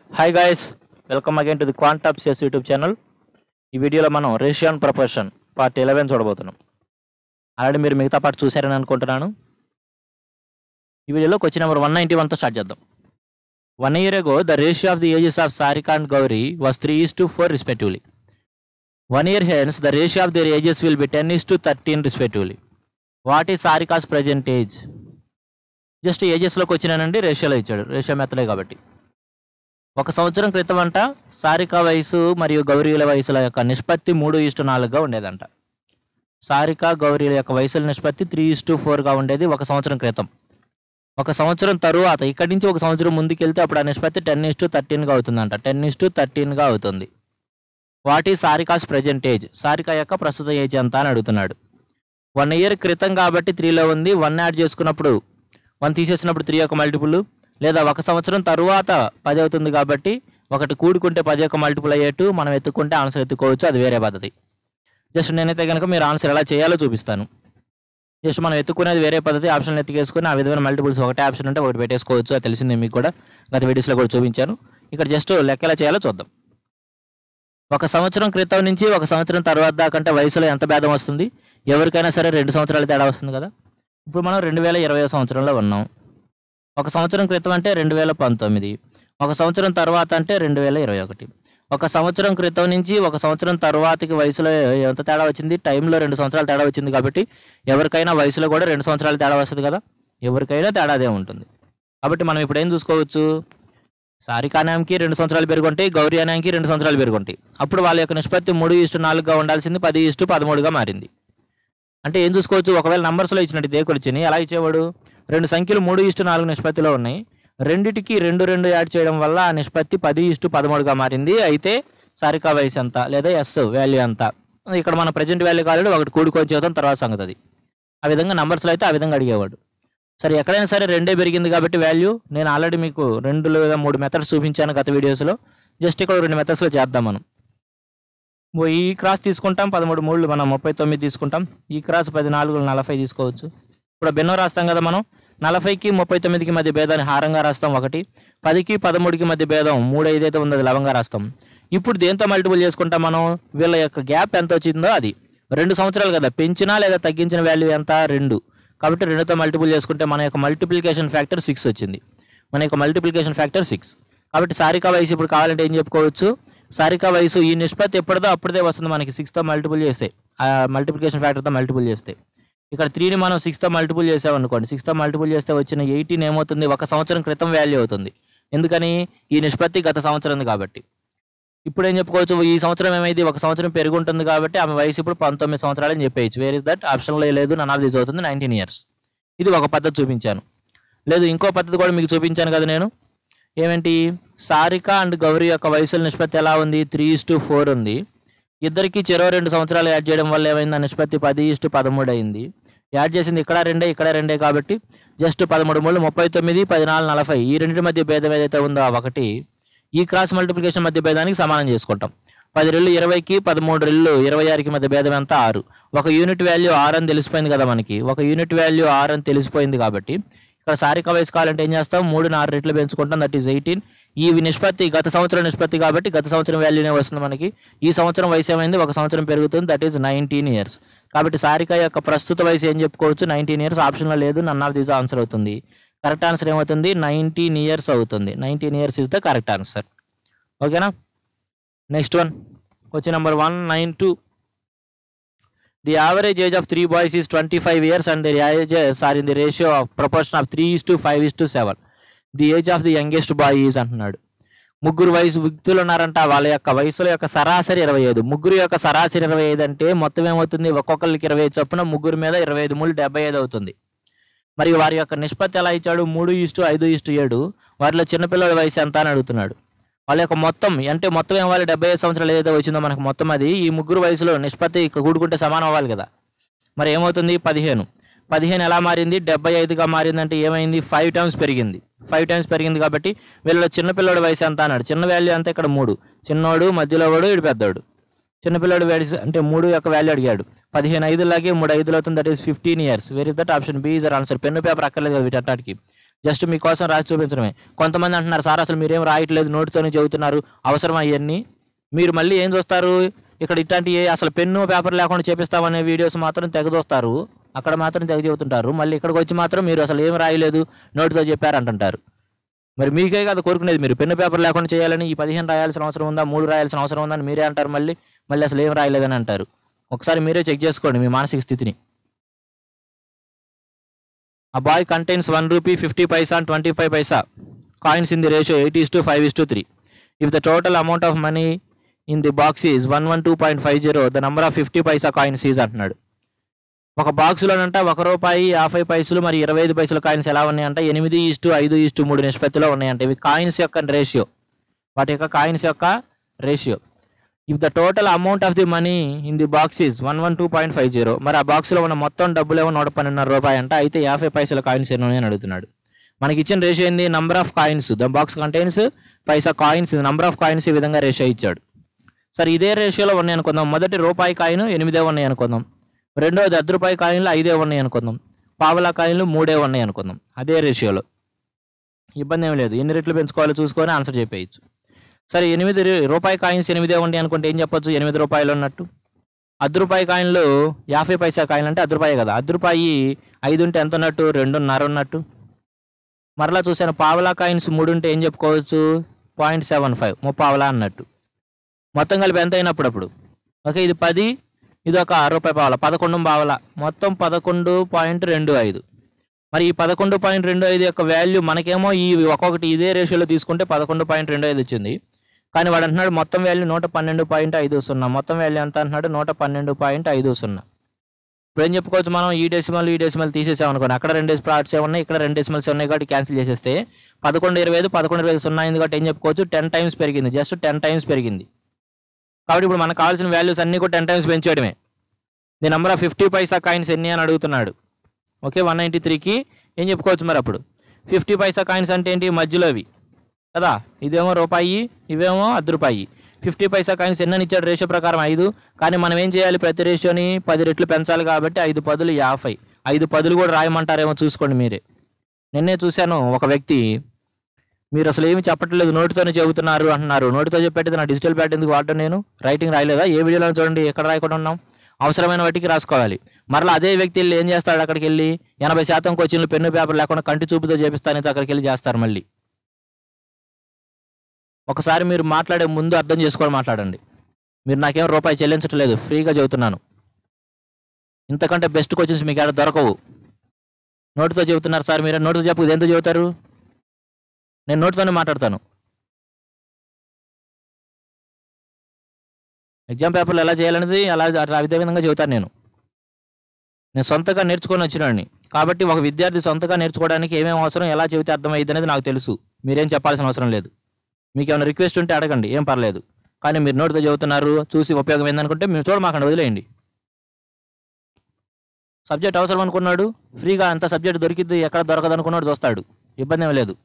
Hi guys welcome again to the Quantop CS YouTube channel ఈ వీడియోలో మనం ratio and proportion part eleven చూడబోతున్నాం already మీరు మిగతా పార్ట్ చూశారని అనుకుంటున్నాను ఈ వీడియోలో క్వశ్చన్ నెంబర్ వన్ నైంటీ వన్తో స్టార్ట్ చేద్దాం one year ago the ratio of the ages of Sarika and Gauri was three is to four respectively one year hence the ratio of their ages will be ten is to thirteen respectively what is Sarika's present age just ఏజెస్లోకి వచ్చినానండి రేషియోలో ఇచ్చాడు ratio మెత్తలే కాబట్టి ఒక సంవత్సరం క్రితం అంట సారిక వయసు మరియు గౌరీల వయసుల యొక్క నిష్పత్తి మూడు ఇస్టు నాలుగుగా ఉండేదంట సారిక గౌరీల యొక్క వయసుల నిష్పత్తి త్రీ ఇస్టు ఫోర్గా ఉండేది ఒక సంవత్సరం క్రితం ఒక సంవత్సరం తరువాత ఇక్కడి నుంచి ఒక సంవత్సరం ముందుకెళ్తే అప్పుడు ఆ నిష్పత్తి టెన్ ఇస్టు థర్టీన్గా అవుతుందంట టెన్ ఇస్టు థర్టీన్గా అవుతుంది వాట్ ఈ సారికాస్ ప్రజెంట్ ఏజ్ సారిక యొక్క ప్రస్తుత ఏజ్ ఎంత అని అడుగుతున్నాడు వన్ ఇయర్ క్రితం కాబట్టి త్రీలో ఉంది వన్ యాడ్ చేసుకున్నప్పుడు వన్ తీసేసినప్పుడు త్రీ యొక్క మల్టిపుల్ లేదా ఒక సంవత్సరం తరువాత పది అవుతుంది కాబట్టి ఒకటి కూడుకుంటే పది యొక్క మల్టిపుల్ అయ్యేట్టు మనం ఎత్తుకుంటే ఆన్సర్ ఎత్తుకోవచ్చు అది వేరే పద్ధతి జస్ట్ నేనైతే కనుక మీరు ఆన్సర్ ఎలా చేయాలో చూపిస్తాను జస్ట్ మనం ఎత్తుకునేది వేరే పద్ధతి ఆప్షన్ ఎత్తుకేసుకుని ఆ విధమైన మల్టిపుల్స్ ఒకటే ఆప్షన్ ఉంటే ఒకటి పెట్టేసుకోవచ్చు అది తెలిసిందే మీకు కూడా గత వీడియోస్లో కూడా చూపించాను ఇక్కడ జస్ట్ లెక్క ఎలా చేయాలో చూద్దాం ఒక సంవత్సరం క్రితం నుంచి ఒక సంవత్సరం తర్వాత దాకంటే వయసులో ఎంత భేదం వస్తుంది ఎవరికైనా సరే రెండు సంవత్సరాలు తేడా వస్తుంది కదా ఇప్పుడు మనం రెండు వేల ఇరవై సంవత్సరంలో ఉన్నాం ఒక సంవత్సరం క్రితం అంటే రెండు వేల పంతొమ్మిది ఒక సంవత్సరం తర్వాత అంటే రెండు వేల ఇరవై ఒకటి ఒక సంవత్సరం క్రితం నుంచి ఒక సంవత్సరం తర్వాతకి వయసులో ఎంత తేడా వచ్చింది టైంలో రెండు సంవత్సరాలు తేడా వచ్చింది కాబట్టి ఎవరికైనా వయసులో కూడా రెండు సంవత్సరాలు తేడా వస్తుంది కదా ఎవరికైనా తేడా అదే ఉంటుంది కాబట్టి మనం ఇప్పుడు ఏం చూసుకోవచ్చు సారికా నామకి రెండు సంవత్సరాలు పెరుగుంటాయి గౌరీ అనాంకి రెండు సంవత్సరాలు పెరుగుంటాయి అప్పుడు వాళ్ళ యొక్క నిష్పత్తి మూడు ఇష్టు నాలుగుగా ఉండాల్సింది పది ఇష్టు పదమూడుగా మారింది అంటే ఏం చూసుకోవచ్చు ఒకవేళ నంబర్స్లో ఇచ్చినట్టు దేకులు వచ్చినాయి ఎలా ఇచ్చేవాడు రెండు సంఖ్యలు మూడు ఇష్టు నాలుగు నిష్పత్తిలో ఉన్నాయి రెండిటికి రెండు రెండు యాడ్ చేయడం వల్ల ఆ నిష్పత్తి పది ఇష్టు పదమూడుగా మారింది అయితే సారికా వయసు ఎంత లేదా ఎస్ వాల్యూ ఎంత ఇక్కడ మన ప్రజెంట్ వాల్యూ కాలేదు ఒకటి కూడుకొని చేద్దాం తర్వాత సంగతి అది ఆ విధంగా నంబర్స్లో అయితే ఆ విధంగా అడిగేవాడు సరే ఎక్కడైనా సరే రెండే పెరిగింది కాబట్టి వాల్యూ నేను ఆల్రెడీ మీకు రెండు లేదా మూడు మెథడ్స్ చూపించాను గత వీడియోస్లో జస్ట్ ఇక్కడ రెండు మెథడ్స్లో చేద్దాం మనం ఓ ఈ క్రాస్ తీసుకుంటాం పదమూడు మూడు మనం ముప్పై తొమ్మిది తీసుకుంటాం ఈ క్రాస్ పది నాలుగు నలభై తీసుకోవచ్చు ఇప్పుడు భిన్నం రాస్తాం కదా మనం నలభైకి ముప్పై తొమ్మిదికి మధ్య భేదాన్ని హారంగా రాస్తాం ఒకటి పదికి పదమూడుకి మధ్య భేదం మూడు ఐదైతే ఉంది అది లవంగా రాస్తాం ఇప్పుడు దేంతో మల్టిపుల్ చేసుకుంటాం మనం వీళ్ళ యొక్క గ్యాప్ ఎంత వచ్చిందో అది రెండు సంవత్సరాలు కదా పెంచినా లేదా తగ్గించిన వాల్యూ ఎంత రెండు కాబట్టి రెండుతో మల్టిపుల్ చేసుకుంటే మన యొక్క మల్టిప్లికేషన్ ఫ్యాక్టర్ సిక్స్ వచ్చింది మన యొక్క మల్టిప్లికేషన్ ఫ్యాక్టర్ సిక్స్ కాబట్టి సారికా వయసు ఇప్పుడు కావాలంటే ఏం చెప్పుకోవచ్చు సారికా వయసు ఈ నిష్పత్తి ఎప్పుడుదో అప్పుడే వస్తుంది మనకి సిక్స్తో మల్టిపుల్ చేస్తే ఆ మల్టిప్లికేషన్ ఫ్యాక్టర్తో మల్టిపుల్ చేస్తే ఇక్కడ త్రీని మనం సిక్స్తో మల్టిపుల్ చేసామనుకోండి సిక్స్తో మల్టిపుల్ చేస్తే వచ్చిన ఎయిటీన్ ఏమవుతుంది ఒక సంవత్సరం క్రితం వాల్యూ అవుతుంది ఎందుకని ఈ నిష్పత్తి గత సంవత్సరం కాబట్టి ఇప్పుడు ఏం చెప్పుకోవచ్చు ఈ సంవత్సరం ఏమైంది ఒక సంవత్సరం పెరుగుంటుంది కాబట్టి ఆమె వయసు ఇప్పుడు పంతొమ్మిది సంవత్సరాలు అని చెప్పేయచ్చు వేర్ ఇస్ దట్ ఆప్షన్లో లేదు నన్ ఆఫ్ దిస్ అవుతుంది నైన్టీన్ ఇయర్స్ ఇది ఒక పద్ధతి చూపించాను లేదు ఇంకో పద్ధతి కూడా మీకు చూపించాను కదా నేను ఏమేంటి సారిక అండ్ గౌరీ యొక్క వయసుల నిష్పత్తి ఎలా ఉంది త్రీ ఇస్ టు ఫోర్ ఉంది ఇద్దరికి చెరో రెండు సంవత్సరాలు యాడ్ చేయడం వల్ల ఏమైంది ఆ నిష్పత్తి పది ఇస్టు పదమూడు అయింది యాడ్ చేసింది ఇక్కడ రెండే ఇక్కడ రెండే కాబట్టి జస్ట్ పదమూడు మూడు ముప్పై తొమ్మిది పద్నాలుగు నలభై ఈ రెండింటి మధ్య భేదం ఏదైతే ఉందో ఆ ఒకటి ఈ క్రాస్ మల్టిప్లికేషన్ మధ్య భేదానికి సమానం చేసుకుంటాం పది రెళ్ళు ఇరవైకి పదమూడు రెళ్ళు ఇరవై ఆరుకి మధ్య భేదం ఎంత ఆరు ఒక యూనిట్ వాల్యూ ఆరు అని తెలిసిపోయింది కదా మనకి ఒక యూనిట్ వాల్యూ ఆరు అని తెలిసిపోయింది కాబట్టి ఇక్కడ సారిక వయసు కావాలంటే ఏం చేస్తాం మూడు ఆరు రెట్లు పెంచుకుంటాం దట్ ఈస్ ఎయిటీన్ ఈ నిష్పత్తి గత సంవత్సరం నిష్పత్తి కాబట్టి గత సంవత్సరం వాల్యూనే వస్తుంది మనకి ఈ సంవత్సరం వయసు ఏమైంది ఒక సంవత్సరం పెరుగుతుంది దట్ ఈస్ నైన్టీన్ ఇయర్స్ కాబట్టి సారిక యొక్క ప్రస్తుత వయసు ఏం చెప్పుకోవచ్చు నైన్టీన్ ఇయర్స్ ఆప్షన్లో లేదు నన్ ఆఫ్ దీస్ ఆన్సర్ అవుతుంది కరెక్ట్ ఆన్సర్ ఏమవుతుంది నైన్టీన్ ఇయర్స్ అవుతుంది nineteen years is the correct answer ఓకేనా next one question number one nine two the average age of three boys is twenty five years and the age are in the ratio of proportion of three is to five is to seven the age of the youngest boy is అంటున్నాడు ముగ్గురు వయసు వ్యక్తులు ఉన్నారంట వాళ్ళ యొక్క వయసుల యొక్క సరాసరి ఇరవై ఐదు ముగ్గురు యొక్క సరాసరి ఇరవై ఐదు అంటే మొత్తం ఏమవుతుంది ఒక్కొక్కరికి ఇరవై ఐదు చొప్పున ముగ్గురు మీద ఇరవై ఐదు మూడు డెబ్బై ఐదు అవుతుంది మరి వారి యొక్క నిష్పత్తి ఎలా ఇచ్చాడు మూడు ఇస్టు ఐదు ఇస్టు ఏడు వారిలో చిన్నపిల్లల వయసు ఎంత అని అడుగుతున్నాడు వాళ్ళ యొక్క మొత్తం అంటే మొత్తం ఏమవ్వాలి డెబ్బై ఐదు సంవత్సరాలు ఏదైతే వచ్చిందో మనకు మొత్తం అది ఈ ముగ్గురు వయసులో నిష్పత్తి కూడుకుంటే సమానం అవ్వాలి కదా మరి ఏమవుతుంది పదిహేను పదిహేను ఎలా మారింది డెబ్బై ఐదుగా మారిందంటే ఏమైంది ఫైవ్ టైమ్స్ పెరిగింది ఫైవ్ టైమ్స్ పెరిగింది కాబట్టి వీళ్ళలో చిన్నపిల్లడి వయసు ఎంత అన్నాడు చిన్న వాల్యూ అంతా ఇక్కడ మూడు చిన్నోడు మధ్యలో వాడు ఇటు పెద్దోడు చిన్నపిల్లడు వయసు అంటే మూడు యొక్క వాల్యూ అడిగాడు పదిహేను ఐదులాగే మూడు ఐదులు అవుతుంది that is fifteen years where is that option B is answer pen paper అక్కర్లేదు కదా వీటన్నిటికి జస్ట్ మీకోసం రాసి చూపించడమే కొంతమంది అంటున్నారు సార్ అసలు మీరేం రాయట్లేదు నోటితోనే చెబుతున్నారు అవసరం అవన్నీ మీరు మళ్ళీ ఏం చూస్తారు ఇక్కడ ఇట్లాంటి ఏ- అసలు పెన్ను పేపర్ లేకుండా చేపిస్తామనే వీడియోస్ మాత్రం తెగ చూస్తారు అక్కడ మాత్రం తెగ చెబుతుంటారు మళ్ళీ ఇక్కడికి వచ్చి మాత్రం మీరు అసలు ఏం రాయలేదు నోటితో చెప్పారు అంటుంటారు మరి మీకే కదా కోరుకునేది మీరు పెన్ను పేపర్ లేకుండా చేయాలని ఈ పదిహేను రాయాల్సిన అవసరం ఉందా మూడు రాయాల్సిన అవసరం ఉందా అని మీరే అంటారు మళ్ళీ మళ్ళీ అసలు ఏం రాయలేదని అంటారు ఒకసారి మీరే చెక్ చేసుకోండి మీ మానసిక స్థితిని A boy contains 1 rupee 50 paisa and 25 paisa coins in the ratio 8 is to 5 is to 3. If the total amount of money in the box is 112.50, the number of 50 paisa coins is అంటున్నాడు ఒక బాక్సులోనంట ఒక రూపాయి యాభై పైసలు మరి ఇరవై ఐదు పైసల కాయిన్స్ ఎలా ఉన్నాయంట ఎనిమిది ఇస్టు ఐదు ఇస్టు మూడు నిష్పత్తిలో ఉన్నాయంట ఇవి కాయిన్స్ యొక్క రేషియో వాటి యొక్క కాయిన్స్ యొక్క ratio if the total amount of the money in the box is one one two point five zero మరి ఆ బాక్స్లో ఉన్న మొత్తం డబ్బులేమో నూట పన్నెండున్నర రూపాయి అంట అయితే యాభై పైసల కాయిన్స్ ఎన్నో అని అడుగుతున్నాడు మనకి ఇచ్చిన రేషియో ఏంది number of coins the box contains paisa coins number of coins ఈ విధంగా రేషియో ఇచ్చాడు సరే ఇదే రేషియోలో ఉన్నాయి అనుకుందాం మొదటి రూపాయి కాయిన్ ఎనిమిదే ఉన్నాయి అనుకుందాం రెండోది అర్ధ రూపాయి కాయిన్లు ఐదే ఉన్నాయి అనుకుందాం పావలా కాయిన్లు మూడే ఉన్నాయి అనుకుందాం అదే రేషియోలో ఇబ్బంది ఏం లేదు ఎన్ని రెట్లు పెంచుకోవాలో చూసుకొని ఆన్సర్ చెప్పేయచ్చు సరే ఎనిమిది రూ- రూపాయి కాయిన్స్ ఎనిమిదే ఉండి అనుకుంటే ఏం చెప్పొచ్చు ఎనిమిది రూపాయలు ఉన్నట్టు అర్ధ రూపాయి కాయిన్లు యాభై పైసా కాయిన్ అంటే అర్ధ రూపాయి కదా అర్ధ రూపాయి ఐదు ఉంటే ఎంత ఉన్నట్టు రెండున్నర ఉన్నట్టు మరలా చూసాను పావలా కాయిన్స్ మూడు ఉంటే ఏం చెప్పుకోవచ్చు పాయింట్ సెవెన్ ఫైవ్ ముప్పావలా అన్నట్టు మొత్తం కలిపి ఎంత అయినప్పుడు అప్పుడు ఓకే ఇది పది ఇది ఒక రూపాయి పావలా పదకొండు పావలా మొత్తం పదకొండు పాయింట్ రెండు ఐదు మరి ఈ పదకొండు పాయింట్ రెండు ఐదు యొక్క వాల్యూ మనకేమో ఈ ఒక్కొక్కటి ఇదే రేషియోలో తీసుకుంటే పదకొండు పాయింట్ రెండు ఐదు వచ్చింది కానీ వాడు అంటున్నాడు మొత్తం వాల్యూ నూట పన్నెండు పాయింట్ ఐదు సున్నా మొత్తం వాల్యూ ఎంత అంటున్నాడు నూట పన్నెండు పాయింట్ ఐదు సున్నా ఇప్పుడు ఏం చెప్పుకోవచ్చు మనం ఈ డెసిమల్ ఈ డెసిమల్ తీసేసాం అనుకోండి అక్కడ రెండు పార్ట్స్ ఉన్నాయి ఇక్కడ రెండు డెసిమల్స్ ఉన్నాయి కాబట్టి క్యాన్సిల్ చేసేస్తే పదకొండు ఇరవై ఐదు పదకొండు ఇరవై ఐదు సున్నా అయింది కాబట్టి ఏం చెప్పుకోవచ్చు టెన్ టైమ్స్ పెరిగింది జస్ట్ టెన్ టైమ్స్ పెరిగింది కాబట్టి ఇప్పుడు మనకు కావాల్సిన వాల్యూస్ అన్ని కూడా టెన్ టైమ్స్ పెంచేయడమే the number of fifty paisa coins ఎన్ని అని అడుగుతున్నాడు ఓకే వన్ నైంటీ త్రీకి ఏం చెప్పుకోవచ్చు మరి అప్పుడు ఫిఫ్టీ పైసా కాయిన్స్ అంటే ఏంటి మధ్యలో అవి కదా ఇదేమో రూపాయి ఇవేమో అర్ధ రూపాయి ఫిఫ్టీ పైసా కాయిన్స్ ఎన్నని ఇచ్చాడు రేషియో ప్రకారం ఐదు కానీ మనం ఏం చేయాలి ప్రతి రేషియోని పది రెట్లు పెంచాలి కాబట్టి ఐదు పదులు యాభై ఐదు పదులు కూడా రాయమంటారేమో చూసుకోండి మీరే నిన్నే చూశాను ఒక వ్యక్తి మీరు అసలు ఏమి చెప్పట్లేదు నోటితోనే చెబుతున్నారు అంటున్నారు నోటితో చెప్పేది నా డిజిటల్ ప్యాడ్ ఎందుకు వాడటం నేను రైటింగ్ రాయలేదా ఏ వీడియోలో చూడండి ఎక్కడ రాయకుండా ఉన్నాం అవసరమైన వాటికి రాసుకోవాలి మరలా అదే వ్యక్తి వెళ్ళి ఏం చేస్తాడు అక్కడికి వెళ్ళి ఎనభై శాతం కోచింగ్లు పెన్ను పేపర్ లేకుండా కంటి చూపుతో చేపిస్తానని అక్కడికి వెళ్ళి చేస్తారు మళ్ళీ ఒకసారి మీరు మాట్లాడే ముందు అర్థం చేసుకొని మాట్లాడండి మీరు నాకేం రూపాయి చెల్లించడం లేదు ఫ్రీగా చెబుతున్నాను ఇంతకంటే బెస్ట్ కోచింగ్స్ మీకు ఎక్కడ దొరకవు నోటితో చెబుతున్నారు సార్ మీరు నోటితో చెప్పు ఎందుకు చెబుతారు నేను నోటితోనే మాట్లాడతాను ఎగ్జామ్ పేపర్లు ఎలా చేయాలనేది అలా అట్లా అదే విధంగా చెబుతాను నేను నేను సొంతగా నేర్చుకొని వచ్చినాడిని కాబట్టి ఒక విద్యార్థి సొంతగా నేర్చుకోవడానికి ఏమేమి అవసరం ఎలా చెబితే అర్థమైంది అనేది నాకు తెలుసు మీరేం చెప్పాల్సిన అవసరం లేదు మీకు ఏమైనా రిక్వెస్ట్ ఉంటే అడగండి ఏం పర్లేదు కానీ మీరు నోటితో చెబుతున్నారు చూసి ఉపయోగం ఏందనుకుంటే మీరు చూడమాకండి వదిలేయండి సబ్జెక్ట్ అవసరం అనుకున్నాడు ఫ్రీగా అంత సబ్జెక్ట్ దొరికింది ఎక్కడ దొరకదు అనుకున్నాడు చూస్తాడు ఇబ్బంది ఏం లేదు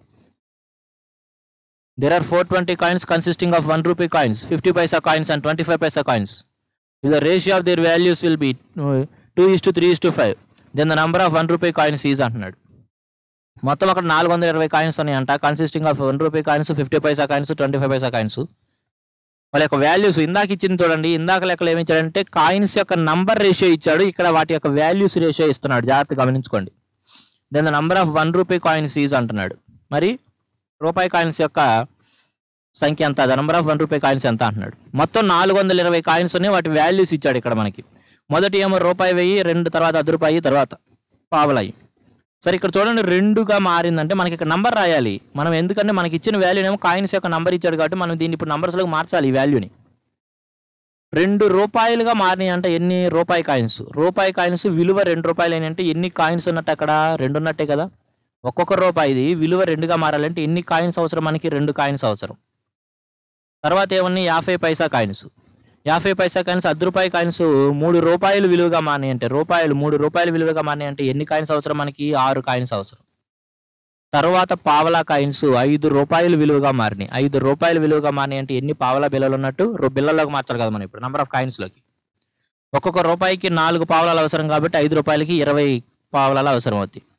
there are four twenty coins consisting of one rupee coins fifty paisa coins and twenty five paisa coins if the ratio of their values will be two is to three is to five then the number of one rupee coins is అంటున్నాడు మొత్తం అక్కడ నాలుగు వందల ఇరవై coins ఉన్నాయంట consisting of one rupee coins fifty paisa coins twenty five paisa coins వాళ్ళ యొక్క values ఇందాక ఇచ్చింది చూడండి ఇందాక లెక్కలు ఏమి ఇచ్చాడంటే కాయిన్స్ యొక్క నంబర్ రేషియో ఇచ్చాడు ఇక్కడ వాటి యొక్క వాల్యూస్ రేషియో ఇస్తున్నాడు జాగ్రత్త గమనించుకోండి then the number of one rupee coins is అంటున్నాడు మరి రూపాయి కాయిన్స్ యొక్క సంఖ్య ఎంత the number of one rupee coins ఎంత అంటున్నాడు మొత్తం నాలుగు వందల ఇరవై కాయిన్స్ ఉన్నాయి వాటి వాల్యూస్ ఇచ్చాడు ఇక్కడ మనకి మొదటి ఏమో రూపాయి వెయ్యి రెండు తర్వాత అర్ధ రూపాయి తర్వాత పావలాయి సరే ఇక్కడ చూడండి రెండుగా మారిందంటే మనకి ఇక్కడ నంబర్ రాయాలి మనం ఎందుకంటే మనకి ఇచ్చిన వాల్యూ ఏమో కాయిన్స్ యొక్క నంబర్ ఇచ్చాడు కాబట్టి మనం దీన్ని ఇప్పుడు నంబర్స్లోకి మార్చాలి ఈ వాల్యూని రెండు రూపాయలుగా మారినాయి అంటే ఎన్ని రూపాయి కాయిన్స్ రూపాయి కాయిన్స్ విలువ రెండు రూపాయలు అంటే ఎన్ని కాయిన్స్ ఉన్నట్టు అక్కడ రెండు ఉన్నట్టే కదా ఒక్కొక్క రూపాయిది విలువ రెండుగా మారాలంటే ఎన్ని కాయిన్స్ అవసరం మనకి రెండు కాయిన్స్ అవసరం తర్వాత ఏమన్నా యాభై పైసా కాయిన్స్ యాభై పైసా కాయిన్స్ అర్ధ రూపాయి కాయిన్స్ మూడు రూపాయలు విలువగా మారినాయి అంటే రూపాయలు మూడు రూపాయలు విలువగా మారినాయి అంటే ఎన్ని కాయిన్స్ అవసరం మనకి ఆరు కాయిన్స్ అవసరం తర్వాత పావలా కాయిన్స్ ఐదు రూపాయలు విలువగా మారినాయి ఐదు రూపాయలు విలువగా మారినాయి అంటే ఎన్ని పావలా బిల్లలు ఉన్నట్టు రూ- బిల్లల్లోకి మార్చాలి కదా మనం ఇప్పుడు నెంబర్ ఆఫ్ కాయిన్స్లోకి ఒక్కొక్క రూపాయికి నాలుగు పావలాలు అవసరం కాబట్టి ఐదు రూపాయలకి ఇరవై పావలాలు అవసరం అవుతాయి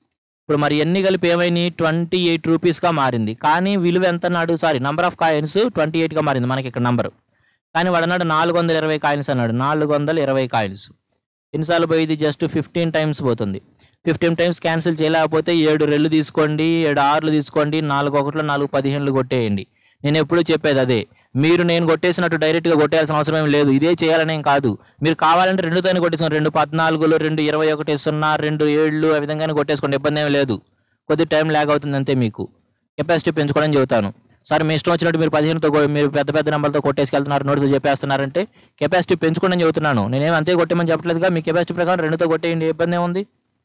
ఇప్పుడు మరి ఎన్ని కలిపి ఏమైనాయి ట్వంటీ ఎయిట్ రూపీస్గా మారింది కానీ విలువ ఎంత అన్నాడు సారీ నంబర్ ఆఫ్ కాయిన్స్ ట్వంటీ ఎయిట్గా మారింది మనకి ఇక్కడ నంబర్ కానీ వాడు అన్నాడు నాలుగు వందల ఇరవై కాయిన్స్ అన్నాడు నాలుగు వందల ఇరవై కాయిన్స్ ఎన్నిసార్లు పోయింది జస్ట్ ఫిఫ్టీన్ టైమ్స్ పోతుంది ఫిఫ్టీన్ టైమ్స్ క్యాన్సిల్ చేయలేకపోతే ఏడు రెళ్ళు తీసుకోండి ఏడు ఆరులు తీసుకోండి నాలుగు ఒకటిలో నాలుగు పదిహేనులు కొట్టేయండి నేను ఎప్పుడూ చెప్పేది అదే మీరు నేను కొట్టేసినట్టు డైరెక్ట్గా కొట్టేయాల్సిన అవసరం ఏం లేదు ఇదే చేయాలనేం కాదు మీరు కావాలంటే రెండుతోనే కొట్టేసుకోండి రెండు పద్నాలుగులు రెండు ఇరవై ఒకటి సున్నా రెండు ఏళ్ళు ఆ విధంగానే కొట్టేసుకోండి ఇబ్బంది ఏం లేదు కొద్ది టైం ల్యాగ్ అవుతుంది అంతే మీకు కెపాసిటీ పెంచుకోవడం చెబుతాను సార్ మీ ఇష్టం వచ్చినట్టు మీరు పదిహేనుతో కొ- మీరు పెద్ద పెద్ద నెంబర్తో కొట్టేసుకెళ్తున్నారు నోటితో చెప్పేస్తున్నారంటే కెపాసిటీ పెంచుకోండి అని చెబుతున్నాను నేనేం అంతే కొట్టేమని చెప్పట్లేదుగా మీ కెపాసిటీ ప్రకారం రెండుతో కొట్టేయండి ఏ ఇబ్బంది ఏముంది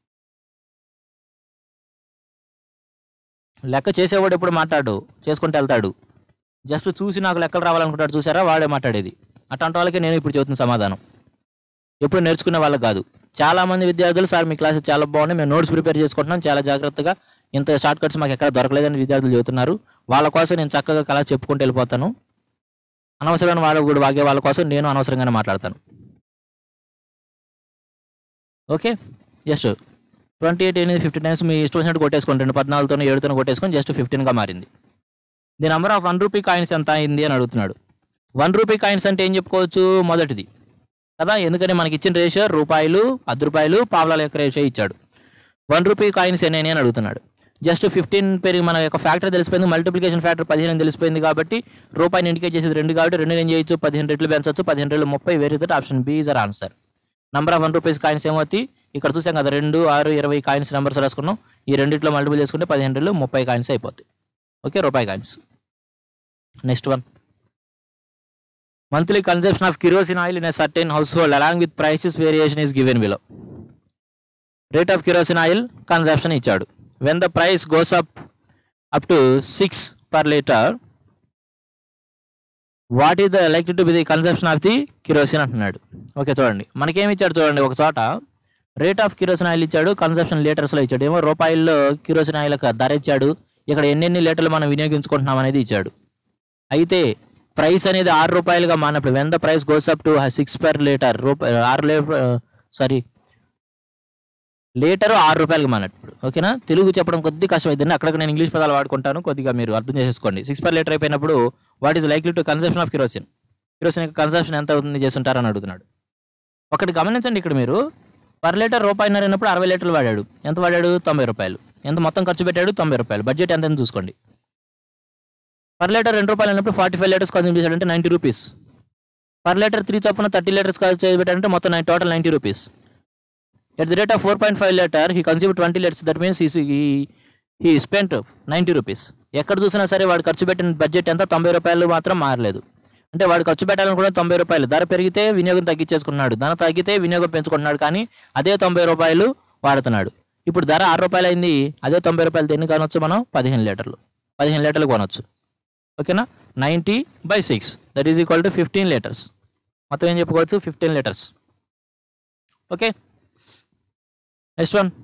లెక్క చేసేవాడు ఎప్పుడు మాట్లాడు చేసుకుంటూ వెళ్తాడు జస్ట్ చూసి నాకు లెక్కలు రావాలనుకుంటాడు చూసారా వాడే మాట్లాడేది అట్లాంటి వాళ్ళకి నేను ఇప్పుడు చెబుతున్న సమాధానం ఎప్పుడు నేర్చుకునే వాళ్ళకి కాదు చాలా మంది విద్యార్థులు సార్ మీ క్లాసెస్ చాలా బాగున్నాయి మేము నోట్స్ ప్రిపేర్ చేసుకుంటున్నాం చాలా జాగ్రత్తగా ఇంత షార్ట్ కట్స్ మాకు ఎక్కడ దొరకలేదని విద్యార్థులు చెబుతున్నారు వాళ్ళ కోసం నేను చక్కగా కళ చెప్పుకుంటూ వెళ్ళిపోతాను అనవసరమైన వాళ్ళ కూడా వాగే వాళ్ళ కోసం నేను అనవసరంగానే మాట్లాడతాను ఓకే జస్ట్ ట్వంటీ ఎయిట్ ఎనిమిది ఫిఫ్టీ టైమ్స్ మీ ఇష్టం వచ్చినట్టు కొట్టేసుకోండి రెండు పద్నాలుగుతో ఏడుతో కొట్టేసుకొని జస్ట్ ఫిఫ్టీన్గా మారింది the number of one rupee coins ఎంత అయింది అని అడుగుతున్నాడు వన్ రూపీ కాయిన్స్ అంటే ఏం చెప్పుకోవచ్చు మొదటిది కదా ఎందుకని మనకి ఇచ్చిన రేషియో రూపాయలు పది రూపాయలు పావులాల యొక్క రేషియో ఇచ్చాడు వన్ రూపీ కాయిన్స్ ఎన్ని అని అడుగుతున్నాడు జస్ట్ ఫిఫ్టీన్ పెరిగి మన యొక్క ఫ్యాక్టర్ తెలిసిపోయింది మల్టిప్లికేషన్ ఫ్యాక్టర్ పదిహేను తెలిసిపోయింది కాబట్టి రూపాయిని ఇండికేట్ చేసేది రెండు కాబట్టి రెండు ఏం చేయొచ్చు పదిహేను రెట్లు పెంచవచ్చు పదిహేను రెట్లు ముప్పై వేరే option B is our answer number of one rupees coins ఏమవుతాయి ఇక్కడ చూసాం కదా రెండు ఆరు ఇరవై కాయిన్స్ నెంబర్స్ రాసుకున్నాం ఈ రెండిట్లో మల్టిపుల్ చేసుకుంటే పదిహేను రెట్లు ముప్పై కాయిన్స్ అయిపోతాయి ఓకే రూపాయి coins next one monthly consumption of kerosene oil in a certain household along with prices variation is given below rate of kerosene oil consumption ఇచ్చాడు when the price goes up up to six per litre what is the like to be the consumption of the kerosene అంటున్నాడు okay చూడండి మనకేమి ఇచ్చాడు చూడండి ఒక చోట rate of kerosene oil ఇచ్చాడు consumption లీటర్స్లో ఇచ్చాడు ఏమో రూపాయల్లో కిరోసిన్ ఆయిల్ యొక్క ధర ఇచ్చాడు ఇక్కడ ఎన్నెన్ని లీటర్లు మనం వినియోగించుకుంటున్నాం అనేది ఇచ్చాడు అయితే ప్రైస్ అనేది ఆరు రూపాయలుగా మారినప్పుడు when the price goes up to six per litre రూపాయ ఆరు లే సారీ లీటర్ ఆరు రూపాయలుగా మారినప్పుడు ఓకేనా తెలుగు చెప్పడం కొద్ది కష్టం అవుతుంది అక్కడ నేను ఇంగ్లీష్ పదాలు వాడుకుంటాను కొద్దిగా మీరు అర్థం చేసేసుకోండి సిక్స్ పర్ లీటర్ అయిపోయినప్పుడు what is likely to consumption of kerosene kerosene యొక్క కన్సెప్షన్ ఎంత అవుతుంది చేస్తుంటారని అడుగుతున్నాడు ఒకటి గమనించండి ఇక్కడ మీరు పర్ లీటర్ రూపాయిన్నర అయినప్పుడు అరవై లీటర్లు వాడాడు ఎంత వాడాడు తొంభై రూపాయలు ఎంత మొత్తం ఖర్చు పెట్టాడు తొంభై రూపాయలు బడ్జెట్ ఎంత అని చూసుకోండి పర్ లీటర్ రెండు రూపాయలు అయినప్పుడు ఫార్టీ ఫైవ్ లీటర్స్ కన్జ్యూమ్ చేశాడంటే ninety rupees per litre three చొప్పున థర్టీ లీటర్స్ ఖర్చు పెట్టాడంటే మొత్తం nine total ninety rupees at the rate of four point five litre he consume twenty litres that means he spent ninety rupees ఎక్కడ చూసినా సరే వాడు ఖర్చు పెట్టిన బడ్జెట్ ఎంత తొంభై రూపాయలు మాత్రం మారలేదు అంటే వాడు ఖర్చు పెట్టాలని కూడా తొంభై రూపాయలు ధర పెరిగితే వినియోగం తగ్గించేసుకున్నాడు ధర తగ్గితే వినియోగం పెంచుకుంటున్నాడు కానీ అదే తొంభై రూపాయలు వాడుతున్నాడు ఇప్పుడు ధర ఆరు రూపాయలు అయింది అదే తొంభై రూపాయలు ఎన్ని కొనొచ్చు మనం పదిహేను లీటర్లు పదిహేను లీటర్లు కొనొచ్చు ఓకేనా ninety by six that is equal to fifteen litres మొత్తం ఏం చెప్పుకోవచ్చు fifteen litres okay next one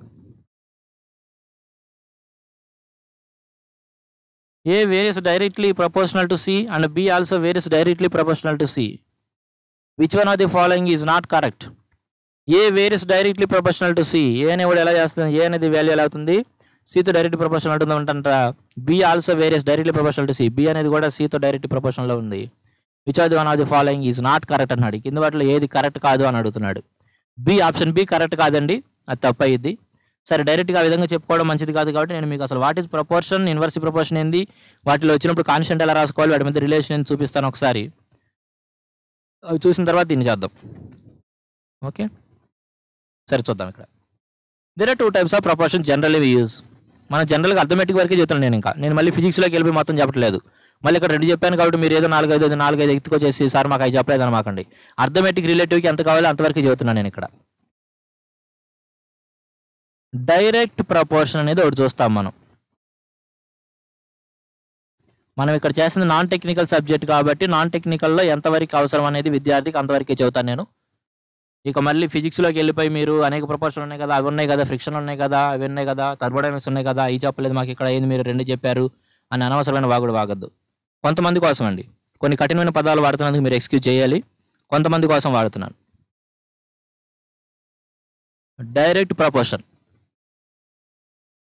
A varies directly proportional to C and B also varies directly proportional to C which one of the following is not correct A varies directly proportional to C A అనేవాడు ఎలా చేస్తుంది ఏ అనేది value ఎలా అవుతుంది సితో direct proportional ఉంటుంది అంట B also varies directly proportional to C B అనేది కూడా సితో డైరెక్ట్ ప్రపోర్షనల్లో ఉంది which of the one of the following is not correct అన్నాడు కింద వాటిలో ఏది కరెక్ట్ కాదు అని అడుగుతున్నాడు బి ఆప్షన్ బి కరెక్ట్ కాదండి అది తప్పు అయ్యిద్ది సరే డైరెక్ట్గా ఆ విధంగా చెప్పుకోవడం మంచిది కాదు కాబట్టి నేను మీకు అసలు what is proportion inverse proportion ఏంది వాటిలో వచ్చినప్పుడు కాన్స్టెంట్ ఎలా రాసుకోవాలి వాటి మధ్య రిలేషన్ ఏంది చూపిస్తాను ఒకసారి అవి చూసిన తర్వాత దీన్ని చేద్దాం ఓకే సరే చూద్దాం ఇక్కడ there are two types of proportion generally we use మన జనరల్గా అర్థమెటిక్ వరకే చెప్తాను నేను ఇంకా నేను మళ్ళీ ఫిజిక్స్లోకి వెళ్ళి మొత్తం చెప్పట్లేదు మళ్ళీ ఇక్కడ రెండు చెప్పాను కాబట్టి మీరు ఏదో నాలుగైదు ఐదు నాలుగైదు ఎత్తుకొచ్చేసి సార్ మాకు అవి చెప్పలేదు అనమాకండి అర్థమెటిక్ రిలేటివ్కి ఎంత కావాలో అంతవరకు చెబుతున్నాను నేను ఇక్కడ డైరెక్ట్ ప్రపోర్షన్ అనేది ఒకటి చూస్తాం మనం మనం ఇక్కడ చేసింది నాన్ టెక్నికల్ సబ్జెక్ట్ కాబట్టి నాన్ టెక్నికల్లో ఎంతవరకు అవసరం అనేది విద్యార్థికి అంతవరకే చెబుతాను నేను ఇక మళ్ళీ ఫిజిక్స్లోకి వెళ్ళిపోయి మీరు అనేక ప్రపోర్షన్ ఉన్నాయి కదా అవి ఉన్నాయి కదా ఫ్రిక్షన్ ఉన్నాయి కదా అవి ఉన్నాయి కదా థర్మోడైనమిక్స్ ఉన్నాయి కదా అవి చెప్పలేదు మాకు ఇక్కడ ఏంది మీరు రెండు చెప్పారు అని అనవసరమైన వాగుడు వాగద్దు కొంతమంది కోసం అండి కొన్ని కఠినమైన పదాలు వాడుతున్నందుకు మీరు ఎక్స్క్యూజ్ చేయాలి కొంతమంది కోసం వాడుతున్నాను డైరెక్ట్ ప్రపోర్షన్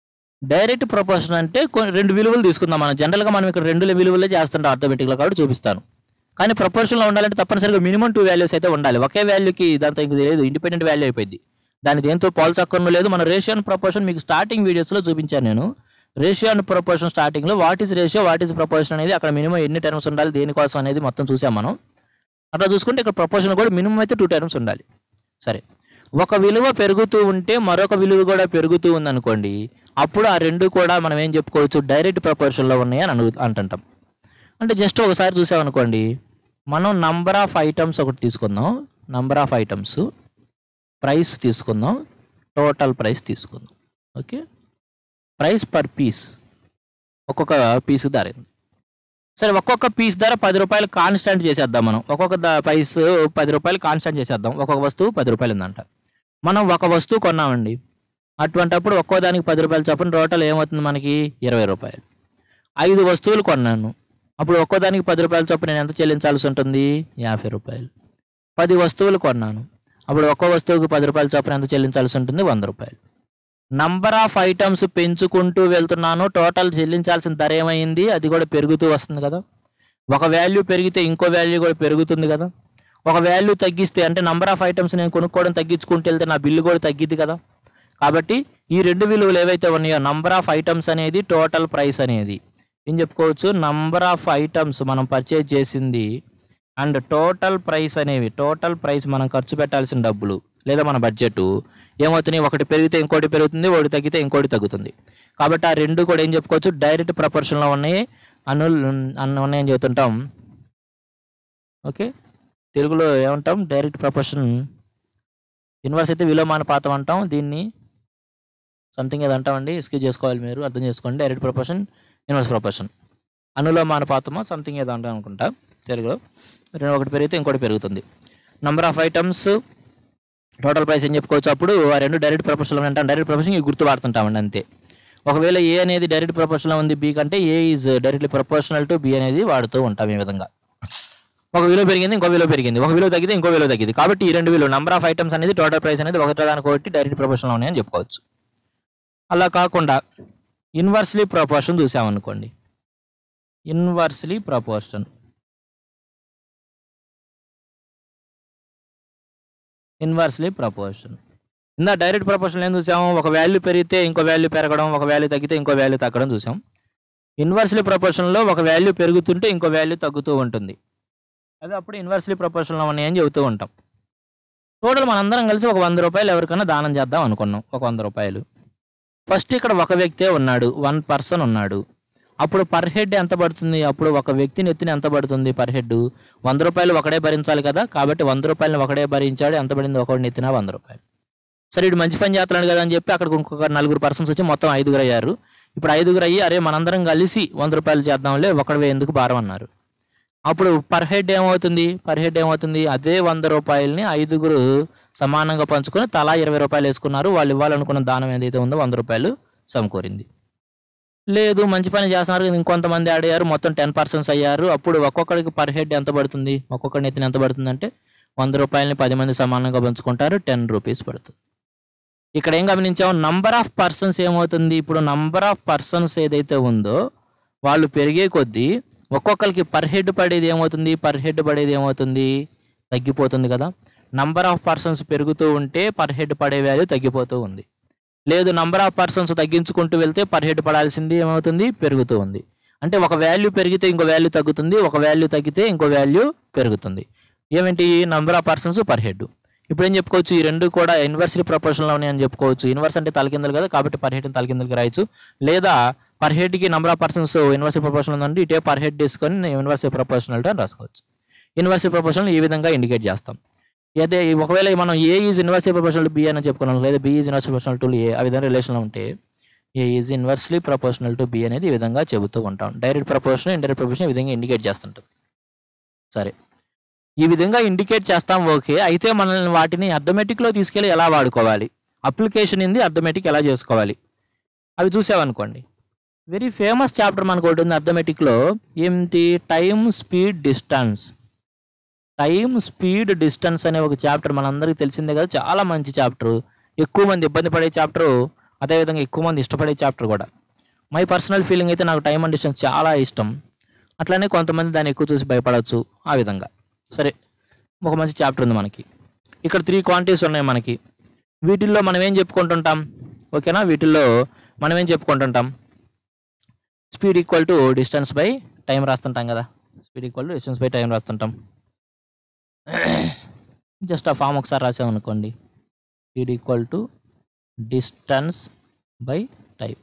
డైరెక్ట్ ప్రపోర్షన్ అంటే కొ- రెండు విలువలు తీసుకుందాం మనం జనరల్గా మనం ఇక్కడ రెండు విలువలే చేస్తుంటాం ఆర్థమెటిక్లో కాబట్టి చూపిస్తాను కానీ ప్రపోర్షన్లో ఉండాలంటే తప్పనిసరిగా మినిమం టూ వాల్యూస్ అయితే ఉండాలి ఒకే వాల్యూకి దాంతో ఇంక లేదు ఇండిపెండెంట్ వాల్యూ అయిపోయింది దాని దేంతో పోల్చక్కర్ను లేదు మన రేషియో అండ్ ప్రపోర్షన్ మీకు స్టార్టింగ్ వీడియోస్లో చూపించాను నేను రేషియో అండ్ ప్రపోర్షన్ స్టార్టింగ్లో what is ratio what is proportion అనేది అక్కడ మినిమం ఎన్ని టర్మ్స్ ఉండాలి దేనికోసం అనేది మొత్తం చూసాం మనం అట్లా చూసుకుంటే ఇక్కడ ప్రపోర్షన్ కూడా మినిమం అయితే టూ టర్మ్స్ ఉండాలి సరే ఒక విలువ పెరుగుతూ ఉంటే మరొక విలువ కూడా పెరుగుతూ ఉందనుకోండి అప్పుడు ఆ రెండు కూడా మనం ఏం చెప్పుకోవచ్చు డైరెక్ట్ ప్రపోర్షన్లో ఉన్నాయి అని అను అంటుంటాం అంటే జస్ట్ ఒకసారి చూసామనుకోండి మనం నంబర్ ఆఫ్ ఐటమ్స్ ఒకటి తీసుకుందాం నంబర్ ఆఫ్ ఐటమ్స్ ప్రైస్ తీసుకుందాం టోటల్ ప్రైస్ తీసుకుందాం ఓకే ప్రైస్ పర్ పీస్ ఒక్కొక్క పీస్ ధర ఎంత? సరే ఒక్కొక్క పీస్ ధర పది రూపాయలు కాన్స్టెంట్ చేసేద్దాం మనం ఒక్కొక్క ద- ప్రైస్ పది రూపాయలు కాన్స్టెంట్ చేసేద్దాం ఒక్కొక్క వస్తువు పది రూపాయలు ఉందంట మనం ఒక వస్తువు కొన్నామండి అటువంటప్పుడు ఒక్కో దానికి పది రూపాయలు చొప్పున టోటల్ ఏమవుతుంది మనకి ఇరవై రూపాయలు ఐదు వస్తువులు కొన్నాను అప్పుడు ఒక్కో దానికి పది రూపాయల చొప్పున నేను ఎంత చెల్లించాల్సి ఉంటుంది యాభై రూపాయలు పది వస్తువులు కొన్నాను అప్పుడు ఒక్కో వస్తువుకి పది రూపాయల చొప్పున ఎంత చెల్లించాల్సి ఉంటుంది వంద రూపాయలు నంబర్ ఆఫ్ ఐటమ్స్ పెంచుకుంటూ వెళ్తున్నాను టోటల్ చెల్లించాల్సిన ధర ఏమైంది అది కూడా పెరుగుతూ వస్తుంది కదా ఒక వాల్యూ పెరిగితే ఇంకో వాల్యూ కూడా పెరుగుతుంది కదా ఒక వాల్యూ తగ్గిస్తే అంటే నంబర్ ఆఫ్ ఐటమ్స్ నేను కొనుక్కోవడం తగ్గించుకుంటూ వెళ్తే నా బిల్లు కూడా తగ్గిద్ది కదా కాబట్టి ఈ రెండు విలువలు ఏవైతే ఉన్నాయో నంబర్ ఆఫ్ ఐటమ్స్ అనేది టోటల్ ప్రైస్ అనేది ఏం చెప్పుకోవచ్చు నంబర్ ఆఫ్ ఐటమ్స్ మనం పర్చేజ్ చేసింది అండ్ టోటల్ ప్రైస్ అనేవి టోటల్ ప్రైస్ మనం ఖర్చు పెట్టాల్సిన డబ్బులు లేదా మన బడ్జెట్ ఏమవుతున్నాయి ఒకటి పెరిగితే ఇంకోటి పెరుగుతుంది ఒకటి తగ్గితే ఇంకోటి తగ్గుతుంది కాబట్టి ఆ రెండు కూడా ఏం చెప్పుకోవచ్చు డైరెక్ట్ ప్రపోర్షన్లో ఉన్నాయి అను అన్న ఉన్నాయని చెబుతుంటాం ఓకే తెలుగులో ఏమంటాం డైరెక్ట్ ప్రపోర్షన్ ఇన్వర్స్ అయితే విలోమానుపాతం అంటాం దీన్ని సంథింగ్ ఏదో అంటామండి ఎస్క్యూజ్ చేసుకోవాలి మీరు అర్థం చేసుకోండి డైరెక్ట్ ప్రపోర్షన్ ఇన్వర్స్ ప్రపోర్షన్ అనులోమానుపాతమో సంథింగ్ ఏదో అంటాం అనుకుంటా తెలుగులో రెండు ఒకటి పెరిగితే ఇంకోటి పెరుగుతుంది number of items total price ఏం చెప్పుకోవచ్చు అప్పుడు ఆ రెండు డైరెక్ట్ ప్రపోర్షన్లో అంటాం డైరెక్ట్ ప్రపోర్షన్ గుర్తు వాడుతుంటామండి అంతే ఒకవేళ ఏ అనేది డైరెక్ట్ ప్రపోర్షన్లో ఉంది బి కంటే A is directly proportional to B అనేది వాడుతూ ఉంటాం ఈ విధంగా ఒక విలువ పెరిగింది ఇంకో విలువ పెరిగింది ఒక విలువ తగ్గితే ఇంకో విలువ తగ్గింది కాబట్టి ఈ రెండు విలువ నంబర్ ఆఫ్ ఐటమ్స్ అనేది టోటల్ ప్రైస్ అనేది ఒకటి దానికి ఒకటి డైరెక్ట్ ప్రపోర్షన్లో ఉన్నాయని చెప్పుకోవచ్చు అలా కాకుండా ఇన్వర్స్లీ ప్రపోర్షన్ చూసామనుకోండి ఇన్వర్స్లీ ప్రపోర్షన్ ఇన్వర్స్లీ ప్రపోర్షన్ ఇందా డైరెక్ట్ ప్రపోర్షన్ ఏం చూసాము ఒక వాల్యూ పెరిగితే ఇంకో వాల్యూ పెరగడం ఒక వాల్యూ తగ్గితే ఇంకో వాల్యూ తగ్గడం చూసాం ఇన్వర్స్లీ ప్రపోర్షన్లో ఒక వాల్యూ పెరుగుతుంటే ఇంకో వాల్యూ తగ్గుతూ ఉంటుంది అదే అప్పుడు ఇన్వర్స్లీ ప్రపోర్షన్లో ఉన్నాయని చెబుతూ ఉంటాం టోటల్ మనందరం కలిసి ఒక వంద రూపాయలు ఎవరికైనా దానం చేద్దాం అనుకున్నాం ఒక వంద రూపాయలు ఫస్ట్ ఇక్కడ ఒక వ్యక్తే ఉన్నాడు వన్ పర్సన్ ఉన్నాడు అప్పుడు పర్ హెడ్ ఎంత పడుతుంది అప్పుడు ఒక వ్యక్తిని ఎత్తిన ఎంత పడుతుంది పర్ హెడ్ వంద రూపాయలు ఒకడే భరించాలి కదా కాబట్టి వంద రూపాయలను ఒకడే భరించాడు ఎంత పడింది ఒకడిని ఎత్తినా వంద రూపాయలు సరే ఇటు మంచి పని చేస్తున్నాడు కదా అని చెప్పి అక్కడికి ఇంకొక నలుగురు పర్సన్స్ వచ్చి మొత్తం ఐదుగురు అయ్యారు ఇప్పుడు ఐదుగురు అయ్యి అరే మనందరం కలిసి వంద రూపాయలు చేద్దాంలే ఒకడివే ఎందుకు భారం అన్నారు అప్పుడు పర్ హెడ్ ఏమవుతుంది పర్ హెడ్ ఏమవుతుంది అదే వంద రూపాయలని ఐదుగురు సమానంగా పంచుకొని తలా ఇరవై రూపాయలు వేసుకున్నారు వాళ్ళు ఇవ్వాలనుకున్న దానం ఏదైతే ఉందో వంద రూపాయలు సమకూరింది లేదు మంచి పని చేస్తున్నారు ఇంకొంతమంది ఆడారు మొత్తం టెన్ పర్సెంట్స్ అయ్యారు అప్పుడు ఒక్కొక్కడికి పర్ హెడ్ ఎంత పడుతుంది ఒక్కొక్కడిని ఎత్తిన ఎంత పడుతుంది అంటే వంద రూపాయలని పది మంది సమానంగా పంచుకుంటారు టెన్ రూపీస్ పడుతుంది ఇక్కడ ఏం గమనించాము నంబర్ ఆఫ్ పర్సన్స్ ఏమవుతుంది ఇప్పుడు నంబర్ ఆఫ్ పర్సన్స్ ఏదైతే ఉందో వాళ్ళు పెరిగే కొద్దీ ఒక్కొక్కరికి పర్ హెడ్ పడేది ఏమవుతుంది పర్ హెడ్ పడేది ఏమవుతుంది తగ్గిపోతుంది కదా నంబర్ ఆఫ్ పర్సన్స్ పెరుగుతూ ఉంటే పర్ హెడ్ పడే వాల్యూ తగ్గిపోతూ ఉంది లేదు నంబర్ ఆఫ్ పర్సన్స్ తగ్గించుకుంటూ వెళ్తే పర్ హెడ్ పడాల్సింది ఏమవుతుంది పెరుగుతూ ఉంది అంటే ఒక వాల్యూ పెరిగితే ఇంకో వాల్యూ తగ్గుతుంది ఒక వాల్యూ తగ్గితే ఇంకో వాల్యూ పెరుగుతుంది ఏమిటి number of persons per head ఇప్పుడు ఏం చెప్పుకోవచ్చు ఈ రెండు కూడా ఇన్వర్స్లీ ప్రపోర్షన్లో ఉన్నాయని చెప్పుకోవచ్చు ఇన్వర్స్ అంటే తలకిందలు కదా కాబట్టి పర్ హెడ్ తలకిందలకి రాయొచ్చు లేదా పర్ హెడ్కి number of persons inversely proportional ఉందంటే ఇటే పర్ హెడ్ తీసుకొని ఇన్వర్సీ ప్రపోర్షనల్ అని రాసుకోవచ్చు ఇన్వర్సీ ప్రపోర్షనల్ ఈ విధంగా ఇండికేట్ చేస్తాం అదే ఒకవేళ మనం A is inversely proportional B అని చెప్పుకున్నాం లేదా B is inversely proportional to A ఆ విధంగా రిలేషన్లో ఉంటే A is inversely proportional to B అనేది ఈ విధంగా చెబుతూ ఉంటాం డైరెక్ట్ ప్రపోర్షన్ ఇండైరెక్ట్ ప్రపోర్షన్ ఈ విధంగా ఇండికేట్ చేస్తుంటాం సరే ఈ విధంగా ఇండికేట్ చేస్తాం ఓకే అయితే మనల్ని వాటిని అర్థమెటిక్లో తీసుకెళ్ళి ఎలా వాడుకోవాలి అప్లికేషన్ ఇంది అర్థమెటిక్ ఎలా చేసుకోవాలి అవి చూసామనుకోండి వెరీ ఫేమస్ చాప్టర్ మనకు ఒకటి ఉంది అర్థమెటిక్లో ఏంటి time speed distance time speed distance అనే ఒక చాప్టర్ మనందరికీ తెలిసిందే కదా చాలా మంచి చాప్టర్ ఎక్కువ మంది ఇబ్బంది పడే చాప్టర్ అదేవిధంగా ఎక్కువ మంది ఇష్టపడే చాప్టర్ కూడా మై పర్సనల్ ఫీలింగ్ అయితే నాకు టైం అండ్ డిస్టెన్స్ చాలా ఇష్టం అట్లానే కొంతమంది దాన్ని ఎక్కువ చూసి భయపడవచ్చు ఆ విధంగా సరే ఒక మంచి చాప్టర్ ఉంది మనకి ఇక్కడ త్రీ క్వాంటిటీస్ ఉన్నాయి మనకి వీటిల్లో మనం ఏం చెప్పుకుంటుంటాం ఓకేనా వీటిల్లో మనం ఏం చెప్పుకుంటుంటాం speed equal to distance by time రాస్తుంటాం కదా speed equal to distance by time రాస్తుంటాం జస్ట్ ఆ ఫామ్ ఒకసారి రాసామనుకోండి speed equal to distance by time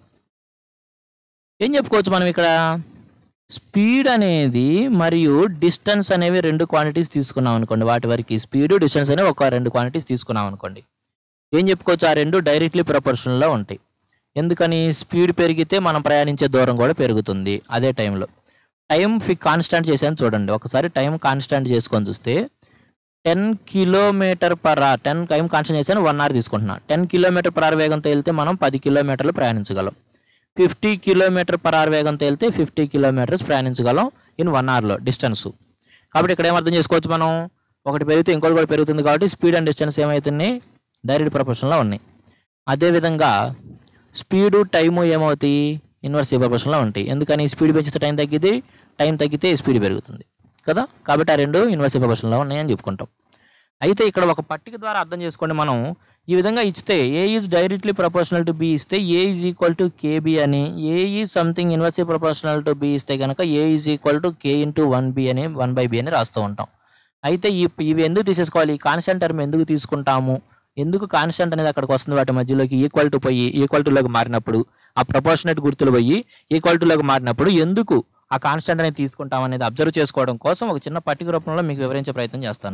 ఏం చెప్పుకోవచ్చు మనం ఇక్కడ స్పీడ్ అనేది మరియు డిస్టెన్స్ అనేవి రెండు క్వాంటిటీస్ తీసుకున్నాం అనుకోండి వాటి వరకు స్పీడ్ డిస్టెన్స్ అనేవి ఒక రెండు క్వాంటిటీస్ తీసుకున్నాం అనుకోండి ఏం చెప్పుకోవచ్చు ఆ రెండు డైరెక్ట్లీ ప్రపోర్షనల్లో ఉంటాయి ఎందుకని స్పీడ్ పెరిగితే మనం ప్రయాణించే దూరం కూడా పెరుగుతుంది అదే టైంలో టైం ఫి కాన్స్టాంట్ చేసాను చూడండి ఒకసారి టైం కాన్స్టాంట్ చేసుకొని చూస్తే ten kilometre per hour ten time constant చేశాను వన్ అవర్ తీసుకుంటున్నా టెన్ కిలోమీటర్ పర్ అవర్ వేగంతో వెళ్తే మనం పది కిలోమీటర్లు ప్రయాణించగలం ఫిఫ్టీ కిలోమీటర్ పర్ అవర్ వేగంతో వెళ్తే ఫిఫ్టీ కిలోమీటర్స్ ప్రయాణించగలం ఇన్ వన్ అవర్లో డిస్టెన్స్ కాబట్టి ఇక్కడ ఏం అర్థం చేసుకోవచ్చు మనం ఒకటి పెరిగితే ఇంకోటి కూడా పెరుగుతుంది కాబట్టి స్పీడ్ అండ్ డిస్టెన్స్ ఏమవుతున్నాయి డైరెక్ట్ ప్రపోర్షన్లో ఉన్నాయి అదేవిధంగా స్పీడు టైము ఏమవుతాయి ఇన్వర్స్ ప్రపోర్షన్లో ఉంటాయి ఎందుకని స్పీడ్ పెంచితే టైం తగ్గితే టైం తగ్గితే స్పీడ్ పెరుగుతుంది కదా కాబట్టి ఆ రెండు ఇన్వర్స్ ప్రపోర్షన్లో ఉన్నాయని చెప్పుకుంటాం అయితే ఇక్కడ ఒక పట్టిక ద్వారా అర్థం చేసుకోండి మనం ఈ విధంగా ఇస్తే A is directly proportional to B ఇస్తే A is equal to K B అని A is something inversely proportional to B ఇస్తే కనుక A is equal to K into one B అని వన్ బై బి అని రాస్తూ ఉంటాం అయితే ఈ ఇవి ఎందుకు తీసేసుకోవాలి ఈ కాన్స్టెంట్ టర్మ్ ఎందుకు తీసుకుంటాము ఎందుకు కాన్స్టెంట్ అనేది అక్కడికి వస్తుంది వాటి మధ్యలోకి ఈక్వల్ టు పోయి ఈక్వల్ టులోకి మారినప్పుడు ఆ ప్రపోర్షనేట్ గుర్తులు పోయి ఈక్వల్ టులోకి మారినప్పుడు ఎందుకు ఆ కాన్స్టెంట్ అనేది తీసుకుంటాం అనేది అబ్జర్వ్ చేసుకోవడం కోసం ఒక చిన్న పట్టిక రూపంలో మీకు వివరించే ప్రయత్నం చేస్తాను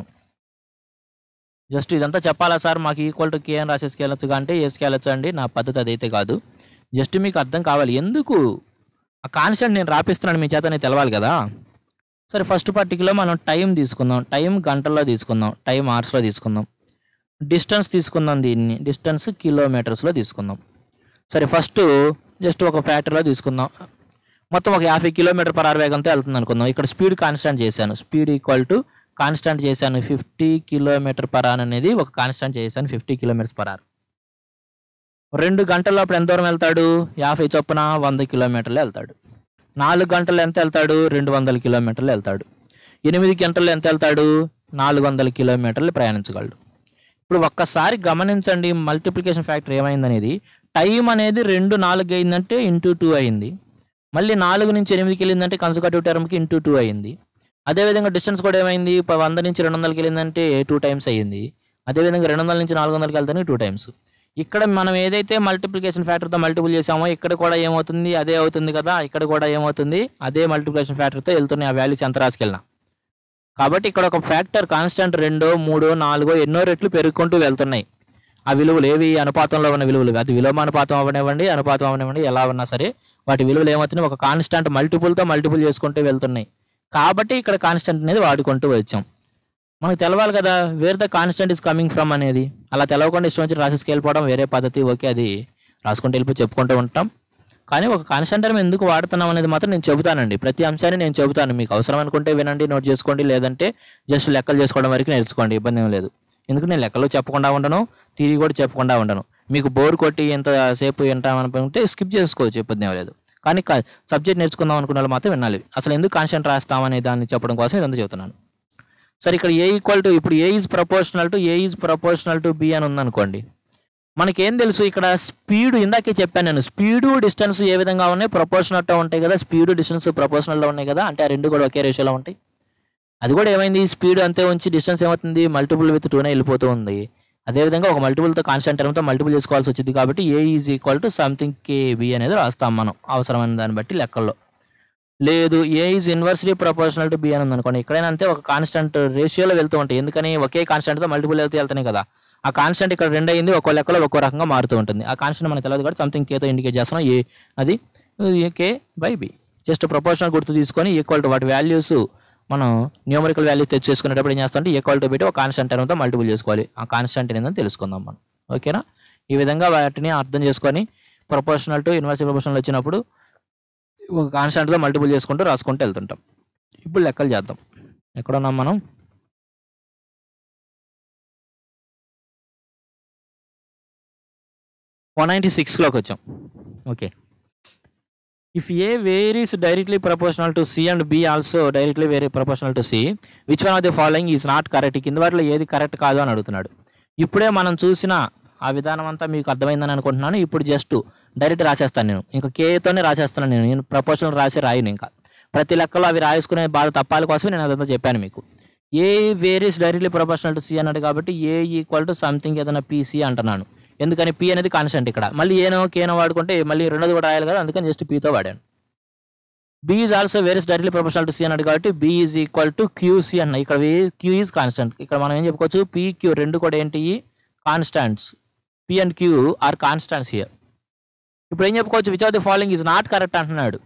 జస్ట్ ఇదంతా చెప్పాలా సార్ మాకు ఈక్వల్ టు కే అని రాసేసి వెళ్ళొచ్చు అంటే వేసుకు వెళ్ళొచ్చు అండి నా పద్ధతి అదైతే కాదు జస్ట్ మీకు అర్థం కావాలి ఎందుకు ఆ కాన్స్టెంట్ నేను రాపిస్తున్నాను మీ చేత అనేది తెలవాలి కదా సరే ఫస్ట్ పర్టికులో మనం టైం తీసుకుందాం టైం గంటల్లో తీసుకుందాం టైం అవర్స్లో తీసుకుందాం డిస్టెన్స్ తీసుకుందాం దీన్ని డిస్టెన్స్ కిలోమీటర్స్లో తీసుకుందాం సరే ఫస్ట్ జస్ట్ ఒక ఫ్యాక్టరీలో తీసుకుందాం మొత్తం ఒక యాభై కిలోమీటర్ పర్ అవర్ వేగంతో వెళ్తుంది అనుకుందాం ఇక్కడ స్పీడ్ కాన్స్టాంట్ చేశాను స్పీడ్ ఈక్వల్ టు కాన్స్టాంట్ చేశాను ఫిఫ్టీ కిలోమీటర్ పర్ అవర్ అనేది ఒక కాన్స్టాంట్ చేశాను ఫిఫ్టీ కిలోమీటర్స్ పర్ అవర్ రెండు గంటల్లో అప్పుడు ఎంత దూరం వెళ్తాడు యాభై చొప్పున వంద కిలోమీటర్లు వెళ్తాడు నాలుగు గంటలు ఎంత వెళ్తాడు రెండు వందల కిలోమీటర్లు వెళ్తాడు ఎనిమిది గంటలు ఎంత వెళ్తాడు నాలుగు వందల కిలోమీటర్లు ప్రయాణించగలడు ఇప్పుడు ఒక్కసారి గమనించండి మల్టిప్లికేషన్ ఫ్యాక్టర్ ఏమైందనేది టైం అనేది రెండు నాలుగు అయిందంటే ఇంటూ టూ అయింది మళ్ళీ నాలుగు నుంచి ఎనిమిదికి వెళ్ళిందంటే కన్సర్కటివ్ టర్మ్కి ఇంటూ టూ అయింది అదేవిధంగా డిస్టెన్స్ కూడా ఏమైంది ప- వంద నుంచి రెండు వందలకి వెళ్ళిందంటే టూ టైమ్స్ అయ్యింది అదేవిధంగా రెండు వందల నుంచి నాలుగు వందలకి వెళ్తానే టూ టైమ్స్ ఇక్కడ మనం ఏదైతే మల్టిప్లికేషన్ ఫ్యాక్టర్తో మల్టిపుల్ చేసామో ఇక్కడ కూడా ఏమవుతుంది అదే అవుతుంది కదా ఇక్కడ కూడా ఏమవుతుంది అదే మల్టిప్లికేషన్ ఫ్యాక్టర్తో వెళ్తున్నాయి ఆ వాల్యూస్ ఎంత రాసుకెళ్ళినా కాబట్టి ఇక్కడ ఒక ఫ్యాక్టర్ కాన్స్టెంట్ రెండో మూడో నాలుగో ఎన్నో రెట్లు పెరుగుకుంటూ వెళ్తున్నాయి ఆ విలువలు ఏవి అనుపాతంలో ఉన్న విలువలు అది విలోమ అనుపాతం అవనివ్వండి అనుపాతం అవనివ్వండి ఎలా ఉన్నా సరే వాటి విలువలు ఏమవుతున్నాయి ఒక కాన్స్టెంట్ మల్టిపుల్తో మల్టిపుల్ చేసుకుంటూ వెళ్తున్నాయి కాబట్టి ఇక్కడ కాన్స్టెంట్ అనేది వాడుకుంటూ వచ్చాం మనకు తెలవాలి కదా where the constant is coming from అనేది అలా తెలవకుండా ఇష్టం వచ్చి రాసేసి వెళ్ళిపోవడం వేరే పద్ధతి ఓకే అది రాసుకుంటూ వెళ్ళిపోయి చెప్పుకుంటూ ఉంటాం కానీ ఒక కాన్స్టెంట్ టర్మ్ ఎందుకు వాడుతున్నాం అనేది మాత్రం నేను చెబుతానండి ప్రతి అంశాన్ని నేను చెబుతాను మీకు అవసరం అనుకుంటే వినండి నోట్ చేసుకోండి లేదంటే జస్ట్ లెక్కలు చేసుకోవడం వరకు నేర్చుకోండి ఇబ్బంది ఏం లేదు ఎందుకు నేను లెక్కలు చెప్పకుండా ఉండను తిరిగి కూడా చెప్పకుండా ఉండను మీకు బోర్ కొట్టి ఎంతసేపు వింటామనుకుంటే స్కిప్ చేసుకోవచ్చు ఇబ్బంది ఏం లేదు కానీ సబ్జెక్ట్ నేర్చుకుందాం అనుకున్న వాళ్ళు మాత్రం వినాలి అసలు ఎందుకు కాన్స్టెంట్ రాస్తామనే దాన్ని చెప్పడం కోసం ఇదంతా చెబుతున్నాను సరే ఇక్కడ ఏ ఈక్వల్ టు ఇప్పుడు A is proportional to A is proportional to B అని ఉందనుకోండి మనకేం తెలుసు ఇక్కడ స్పీడ్ ఇందాకే చెప్పాను నేను స్పీడు డిస్టెన్స్ ఏ విధంగా ఉన్నాయి ప్రపోర్షనల్తో ఉంటాయి కదా స్పీడ్ డిస్టెన్స్ ప్రపోర్షనల్లో ఉన్నాయి కదా అంటే ఆ రెండు కూడా ఒకే రేషియోలో ఉంటాయి అది కూడా ఏమైంది స్పీడ్ అంతే ఉంచి డిస్టెన్స్ ఏమవుతుంది మల్టిపుల్ విత్ టూనే వెళ్ళిపోతూ ఉంది అదేవిధంగా ఒక మల్టిపుల్తో కాన్స్టెంట్ టర్మ్తో మల్టిపుల్ చేసుకోవాల్సి వచ్చింది కాబట్టి A is equal to something K B అనేది రాస్తాం మనం అవసరమైన దాన్ని బట్టి లెక్కల్లో లేదు A is inversely proportional to B అని ఉందనుకోండి ఎక్కడైనా అంతే ఒక కాన్స్టెంట్ రేషియోలో వెళ్తూ ఉంటాయి ఎందుకని ఒకే కాన్స్టెంట్తో మల్టిపుల్ వెళ్తూ వెళ్తున్నాయి కదా ఆ కాన్స్టెంట్ ఇక్కడ రెండు అయింది ఒక్కో లెక్కలో ఒక్కో రకంగా మారుతూ ఉంటుంది ఆ కాన్స్టెంట్ మనకు తెలియదు కాబట్టి సంథింగ్ కేతో ఇండికేట్ చేస్తున్నాం ఏ అది K by B just proportional గుర్తు తీసుకొని ఈక్వల్ టు వాటి వాల్యూస్ మనం న్యూమరికల్ వాల్యూస్ తెచ్చేసుకునేటప్పుడు ఏం చేస్తాం అంటే ఈక్వల్ టు పెట్టి ఒక కాన్స్టెంట్ టర్మ్తో మల్టిపుల్ చేసుకోవాలి ఆ కాన్స్టెంట్ ఏందని తెలుసుకుందాం మనం ఓకేనా ఈ విధంగా వాటిని అర్థం చేసుకొని ప్రపోర్షనల్ టు ఇన్వర్స్ ప్రపోర్షనల్ వచ్చినప్పుడు ఒక కాన్స్టెంట్తో మల్టిపుల్ చేసుకుంటూ రాసుకుంటూ వెళ్తుంటాం ఇప్పుడు లెక్కలు చేద్దాం ఎక్కడ ఉన్నాం మనం వన్ నైంటీ సిక్స్లోకి వచ్చాం okay if A varies directly proportional to C and B also directly vary proportional to C which one of the following is not correct కింద వాటిలో ఏది కరెక్ట్ కాదు అని అడుగుతున్నాడు ఇప్పుడే మనం చూసిన ఆ విధానం అంతా మీకు అర్థమైందని అనుకుంటున్నాను ఇప్పుడు జస్ట్ డైరెక్ట్ రాసేస్తాను నేను ఇంకా కేతోనే రాసేస్తాను నేను నేను ప్రపోర్షనల్ రాసి రాయను ఇంకా ప్రతి లెక్కలో అవి రాసుకునే బాధ తప్పాల కోసం నేను అదంతా చెప్పాను మీకు A varies directly proportional to C అన్నాడు కాబట్టి ఏ ఈక్వల్ టు సంథింగ్ ఏదైనా పీసీ అంటున్నాను ఎందుకని పి అనేది కాన్స్టెంట్ ఇక్కడ మళ్ళీ ఏనో కేనో వాడుకుంటే మళ్ళీ రెండోది కూడా రాయాలి కదా అందుకని జస్ట్ పీతో వాడాను B is also varies directly proportional to C అన్నాడు కాబట్టి B is equal to Q C అన్న ఇక్కడ క్యూ ఈజ్ కాన్స్టెంట్ ఇక్కడ మనం ఏం చెప్పుకోవచ్చు పి క్యూ రెండు కూడా ఏంటి constants P and Q are constants here ఇప్పుడు ఏం చెప్పుకోవచ్చు which of the following is not correct అంటున్నాడు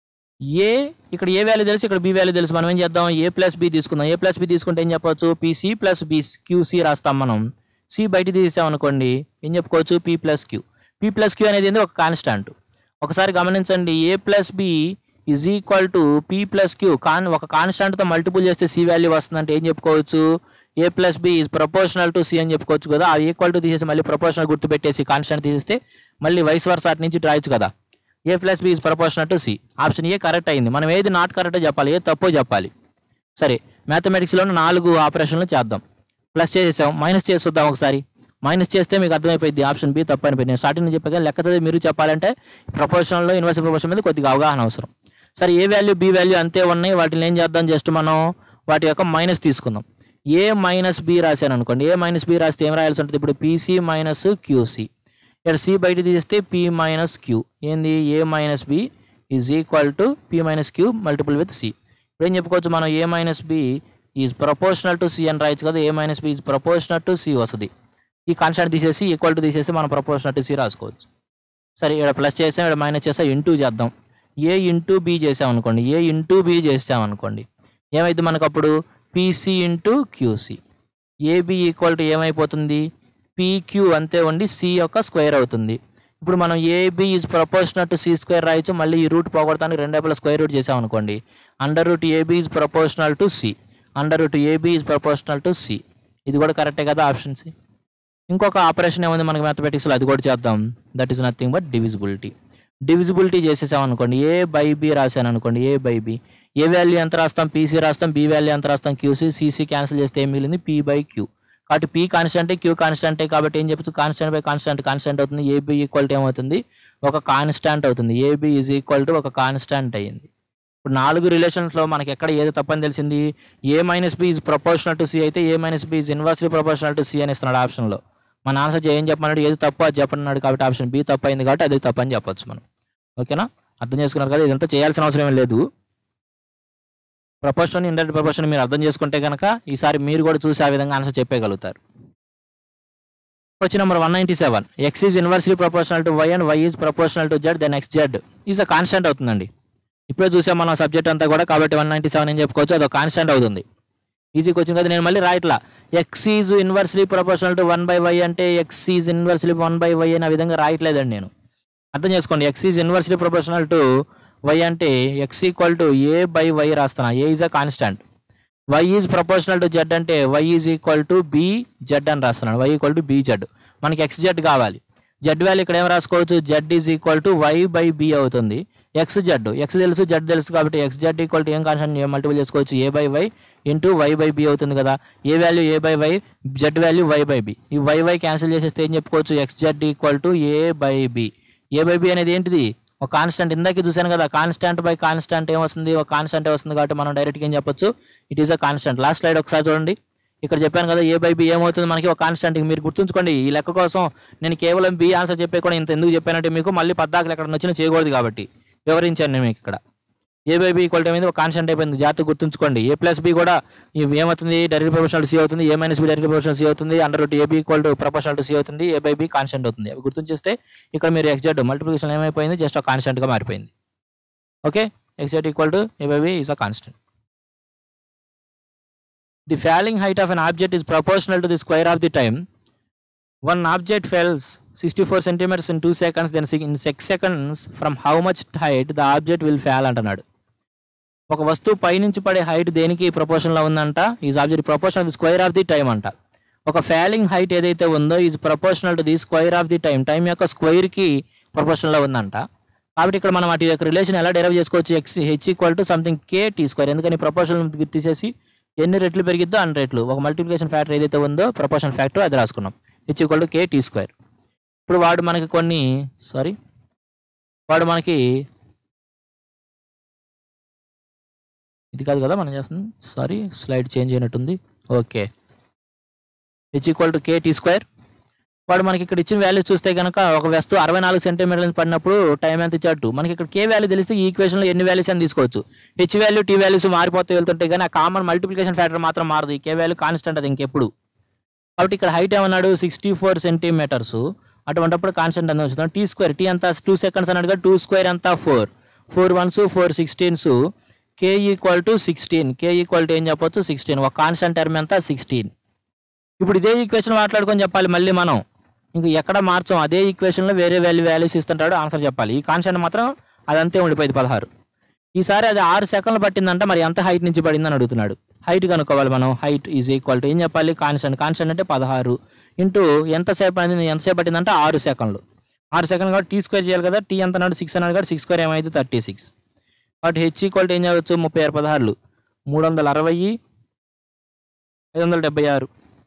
ఏ ఇక్కడ ఏ వాల్యూ తెలుసు ఇక్కడ బి వాల్యూ తెలుసు మనం ఏం చేద్దాం ఏ ప్లస్ బి తీసుకుందాం ఏ ప్లస్ బి తీసుకుంటే ఏం చెప్పొచ్చు పిసి ప్లస్ బి క్యూసి రాస్తాం మనం సి బయట తీసాం అనుకోండి ఏం చెప్పుకోవచ్చు P plus Q P plus Q అనేది ఏంది ఒక కాన్స్టాంట్ ఒకసారి గమనించండి A plus B is equal to P plus Q కాన్ ఒక కాన్స్టాంట్తో మల్టిపుల్ చేస్తే సి వాల్యూ వస్తుందంటే ఏం చెప్పుకోవచ్చు A plus B is proportional to C అని చెప్పుకోవచ్చు కదా ఆ ఈక్వల్ టు తీసేసి మళ్ళీ ప్రపోర్షనల్ గుర్తు పెట్టేసి కాన్స్టాంట్ తీసేస్తే మళ్ళీ వైస్ వర్స్ అటు నుంచి రాయొచ్చు కదా A plus B is proportional to C option A correct అయింది మనం ఏది నాట్ కరెక్ట్ చెప్పాలి ఏ తప్పో చెప్పాలి సరే మ్యాథమెటిక్స్లో నాలుగు ఆపరేషన్లు చేద్దాం ప్లస్ చేసేసాం మైనస్ చేసి చూద్దాం ఒకసారి మైనస్ చేస్తే మీకు అర్థమైపోయింది ఆప్షన్ బి తప్పు అనిపోయింది నేను స్టార్టింగ్ చెప్పగా లెక్క చదివి మీరు చెప్పాలంటే ప్రపోర్షనల్లో ఇన్వర్స్ ప్రపోర్షన్ మీద కొద్దిగా అవగాహన అవసరం సరే ఏ వాల్యూ బి వాల్యూ అంతే ఉన్నాయి వాటిని ఏం చేద్దాం జస్ట్ మనం వాటి యొక్క మైనస్ తీసుకుందాం ఏ మైనస్ బి రాశాను అనుకోండి ఏ మైనస్ బి రాస్తే ఏం రాయాల్సి ఉంటుంది ఇప్పుడు పీసీ మైనస్ క్యూసీ ఇక్కడ సి బయట తీస్తే పి మైనస్ క్యూ ఏంది A minus B is equal to P minus Q multiple with C ఇప్పుడు ఏం చెప్పుకోవచ్చు మనం A minus B is proportional to C అని రాయొచ్చు కదా A minus B is proportional to C వస్తుంది ఈ కాన్స్టాంట్ తీసేసి ఈక్వల్ టు తీసేసి మనం ప్రపోర్షనల్ టు సి రాసుకోవచ్చు సరే ఇక్కడ ప్లస్ చేసాం ఇక్కడ మైనస్ చేసాం ఇంటూ చేద్దాం ఏ ఇంటూ బి చేసాం అనుకోండి ఏ ఇంటూ బి చేసాం అనుకోండి ఏమైంది మనకు అప్పుడు PC into QC AB equal to ఏమైపోతుంది పీక్యూ అంతే ఉండి సి యొక్క స్క్వేర్ అవుతుంది ఇప్పుడు మనం AB is proportional to C square రాయొచ్చు మళ్ళీ ఈ రూట్ పోగొడతానికి రెండు వైపుల స్క్వేర్ రూట్ చేసాం అనుకోండి under root AB is proportional to C under root AB is proportional to C ఇది కూడా కరెక్టే కదా ఆప్షన్ సి ఇంకొక ఆపరేషన్ ఏముంది మనకి మ్యాథమెటిక్స్లో అది కూడా చేద్దాం that is nothing but divisibility divisibility చేసేసాం అనుకోండి ఏ బై బి రాశాను అనుకోండి A by B A value ఎంత రాస్తాం పీసీ రాస్తాం బి వాల్యూ ఎంత రాస్తాం క్యూసీ సీసీ క్యాన్సిల్ చేస్తే ఏం మిగిలింది పీ బై క్యూ కాబట్టి పీ కాన్స్టెంటే క్యూ కాన్స్టెంటే కాబట్టి ఏం చెప్తుంది కాన్స్టెంట్ బై కాన్స్టెంట్ కాన్స్టెంట్ అవుతుంది ఏబి ఈక్వల్ టు ఏమవుతుంది ఒక కాన్స్టాంట్ అవుతుంది ఏబి ఈజ్ ఈక్వల్ టు ఒక కాన్స్టాంట్ అయ్యింది ఇప్పుడు నాలుగు రిలేషన్స్లో మనకి ఎక్కడ ఏది తప్పని తెలిసింది A minus B is proportional to C అయితే A minus B is inversely proportional to C అని ఇస్తున్నాడు ఆప్షన్లో మన ఆన్సర్ ఏం చెప్పమన్నాడు ఏది తప్పు అది చెప్పన్నాడు కాబట్టి ఆప్షన్ బి తప్పు అయింది కాబట్టి అది తప్పు అని చెప్పొచ్చు మనం ఓకేనా అర్థం చేసుకున్నారు కదా ఇదంతా చేయాల్సిన అవసరం ఏం లేదు ప్రపోర్షన్ ఇండైరెక్ట్ ప్రపోర్షన్ మీరు అర్థం చేసుకుంటే కనుక ఈసారి మీరు కూడా చూసి ఆ విధంగా ఆన్సర్ చెప్పగలుగుతారు question number one ninety seven X is inversely proportional to Y and Y is proportional to Z then X Z is a constant అవుతుందండి ఇప్పుడే చూసాం మనం సబ్జెక్ట్ అంతా కూడా కాబట్టి వన్ నైంటీ సెవెన్ అని చెప్పుకోవచ్చు అది ఒక కాన్స్టెంట్ అవుతుంది ఈజీ క్వశ్చన్ కదా నేను మళ్ళీ రాయట్లా X is inversely proportional to one by Y అంటే X is inversely one by Y అని ఆ విధంగా రాయట్లేదండి నేను అర్థం చేసుకోండి X is inversely proportional to Y అంటే X equal to A by Y రాస్తున్నా A is a constant Y is proportional to Z అంటే Y is equal to B Z అని రాస్తున్నాను Y equal to B Z మనకి X Z కావాలి Z value ఇక్కడ ఏం రాసుకోవచ్చు Z is equal to Y by B అవుతుంది X Z X తెలుసు జెడ్ తెలుసు కాబట్టి ఎక్స్ జెడ్ ఈక్వల్ టు ఏం కాన్స్టెంట్ మల్టిపుల్ చేసుకోవచ్చు A by Y into Y by B అవుతుంది కదా A value A by Y Z value Y by B ఈ Y Y cancel చేసేస్తే ఏం చెప్పుకోవచ్చు X Z equal to A by B A by B అనేది ఏంటిది ఒక కాన్స్టెంట్ ఇందాక చూశాను కదా కాన్స్టెంట్ బై కాన్స్టెంట్ ఏమొస్తుంది ఒక కాన్స్టెంట్ వస్తుంది కాబట్టి మనం డైరెక్ట్గా ఏం చెప్పొచ్చు it is a constant last slide ఒకసారి చూడండి ఇక్కడ చెప్పాను కదా ఏ బై బి ఏమవుతుంది మనకి ఒక కాన్స్టెంట్ మీరు గుర్తుంచుకోండి ఈ లెక్క కోసం నేను కేవలం బి ఆన్సర్ చెప్పే కూడా ఇంత ఎందుకు చెప్పానంటే మీకు మళ్ళీ పద్దాకలు ఎక్కడ నచ్చిన చేయకూడదు కాబట్టి వివరించాను నేను మీకు ఇక్కడ ఏ బై బి ఈక్వల్ అనేది ఒక కాన్స్టెంట్ అయిపోయింది జాగ్రత్త గుర్తుంచుకోండి ఏ ప్లస్ బి కూడా ఇవి ఏమవుతుంది డైరెక్ట్ ప్రొపోర్షనల్ సి అవుతుంది A minus B direct proportional C అవుతుంది under root AB equal to proportional to C అవుతుంది ఏ బై బి కాన్స్టెంట్ అవుతుంది అవి గుర్తుంచేస్తే ఇక్కడ మీరు ఎక్స్జెడ్ మల్టిప్లికేషన్ ఏమైపోయింది జస్ట్ ఒక కాన్స్టెంట్గా మారిపోయింది okay XZ equal to A by B is a constant the falling height of an object is proportional to the square of the time one object falls 64 centimeters in 2 seconds then in 6 seconds from how much height the object will fall అంటున్నాడు ఒక వస్తువు పైనుంచి పడే height దేనికి ప్రపోర్షన్లో ఉందంట is object proportional the square of the time అంట ఒక ఫాలింగ్ హైట్ ఏదైతే ఉందో is proportional to the square of the time time యొక్క స్క్వేర్కి ప్రపోర్షన్లో ఉందంట కాబట్టి ఇక్కడ మనం వాటి యొక్క రిలేషన్ ఎలా డెరైవ్ చేసుకోవచ్చు X H equal to something K T square ఎందుకని ప్రపోర్షన్ తీసేసి ఎన్ని రెట్లు పెరిగిద్దో అన్ని రెట్లు ఒక మల్టిప్లికేషన్ ఫ్యాక్టర్ ఏదైతే ఉందో ప్రపోర్షన్ ఫ్యాక్టర్ అది రాసుకున్నాం H equal to K T square ఇప్పుడు వాడు మనకి కొన్ని సారీ వాడు మనకి ఇది కాదు కదా మనం చేస్తుంది సారీ స్లైడ్ చేంజ్ అయినట్టుంది okay H equal to K T square వాడు మనకి ఇక్కడ ఇచ్చిన వాల్యూస్ చూస్తే కనుక ఒక వస్తువు అరవై నాలుగు సెంటీమీటర్లు పడినప్పుడు టైం ఎంత ఇచ్చాడు మనకి ఇక్కడ కే వాల్యూ తెలిస్తే ఈ ఈక్వేషన్లో ఎన్ని వాల్యూస్ అని తీసుకోవచ్చు హెచ్ వాల్యూ టీ వాల్యూస్ మారిపోతూ వెళ్తుంటాయి కానీ ఆ కామన్ మల్టిప్లికేషన్ ఫ్యాక్టర్ మాత్రం మారదు ఈ కే వాల్యూ కాన్స్టెంట్ అది ఇంకెప్పుడు కాబట్టి ఇక్కడ హైట్ ఏమన్నాడు సిక్స్టీ ఫోర్ సెంటీమీటర్స్ అటువంటిప్పుడు కాన్స్టెంట్ అని వచ్చింది టీ స్క్వేర్ టీ అంతా టూ సెకండ్స్ అన్నట్టుగా టూ స్క్వేర్ అంతా four four ones four sixteens K equal to sixteen K equal to ఏం చెప్పొచ్చు సిక్స్టీన్ ఒక కాన్స్టెంట్ టర్మ్ ఎంత సిక్స్టీన్ ఇప్పుడు ఇదే ఈక్వేషన్ మాట్లాడుకొని చెప్పాలి మళ్ళీ మనం ఇంక ఎక్కడ మార్చాం అదే ఈక్వేషన్లో వేరే వాల్యూ వాల్యూస్ ఇస్తుంటాడు ఆన్సర్ చెప్పాలి ఈ కాన్స్టెంట్ మాత్రం అదంతే ఉండిపోయింది పదహారు ఈసారి అది ఆరు సెకండ్లు పట్టిందంట మరి ఎంత హైట్ నుంచి పడిందని అడుగుతున్నాడు హైట్ కనుక్కోవాలి మనం హైట్ ఈజ్ ఈక్వల్ టు ఏం చెప్పాలి కాన్స్టెంట్ కాన్స్టెంట్ అంటే పదహారు ఇంటూ ఎంతసేపు పడింది ఎంతసేపు పట్టిందంటే ఆరు సెకండ్లు ఆరు సెకండ్లు కాబట్టి టీ స్క్వేర్ చేయాలి కదా టీ ఎంత అన్నాడు సిక్స్ అన్నాడు కాబట్టి సిక్స్ స్క్వేర్ ఏమైంది థర్టీ సిక్స్ కాబట్టి హెచ్ ఈక్వల్ టు ఏం చేయవచ్చు ముప్పై ఆరు పదహారులు మూడు వందల అరవై ఐదు వందల డెబ్బై ఆరు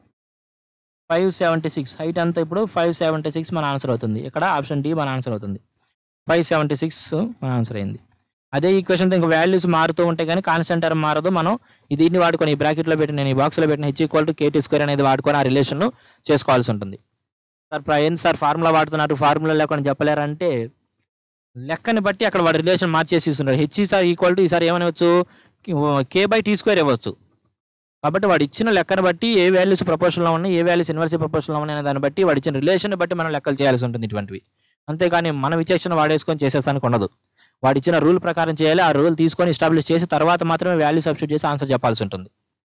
ఫైవ్ సెవెంటీ సిక్స్ హైట్ అంతా ఇప్పుడు ఫైవ్ సెవెంటీ సిక్స్ మన ఆన్సర్ అవుతుంది ఇక్కడ ఆప్షన్ డి మన ఆన్సర్ అవుతుంది ఫైవ్ సెవెంటీ సిక్స్ మన ఆన్సర్ అయింది అదే ఈక్వేషన్తో ఇంకా వాల్యూస్ మారుతూ ఉంటాయి కానీ కాన్స్టెంట్ టర్మ్ మారదు మనం ఈ దీన్ని వాడుకొని ఈ బ్రాకెట్లో పెట్టి నేను ఈ బాక్స్లో పెట్టిన H equal to KT square అనేది వాడుకొని ఆ రిలేషన్ చేసుకోవాల్సి ఉంటుంది సార్ ఇప్పుడు ఏంటి సార్ ఫార్ములా వాడుతున్నారు ఫార్ములా లేకుండా చెప్పలేరంటే లెక్కని బట్టి అక్కడ వాడు రిలేషన్ మార్చేసి ఇస్తున్నాడు హెచ్ సార్ ఈక్వల్ టు ఈసారి ఏమనవచ్చు కే బై టీ స్క్వేర్ ఇవ్వచ్చు కాబట్టి వాడు ఇచ్చిన లెక్కను బట్టి ఏ వాల్యూస్ ప్రపోర్షన్లో ఉన్నాయి ఏ వాల్యూస్ ఇన్వర్స్ ప్రపోర్షన్లో ఉన్నాయి అనే దాన్ని బట్టి వాడు ఇచ్చిన రిలేషన్ బట్టి మనం లెక్కలు చేయాల్సి ఉంటుంది ఇటువంటివి అంతేగాని మన విచక్షణ వాడేసుకొని చేసేస్తానికి ఉండదు వాడు ఇచ్చిన రూల్ ప్రకారం చేయాలి ఆ రూల్ తీసుకొని ఎస్టాబ్లిష్ చేసి తర్వాత మాత్రమే వాల్యూ సబ్స్టిట్యూట్ చేసి ఆన్సర్ చెప్పాల్సి ఉంటుంది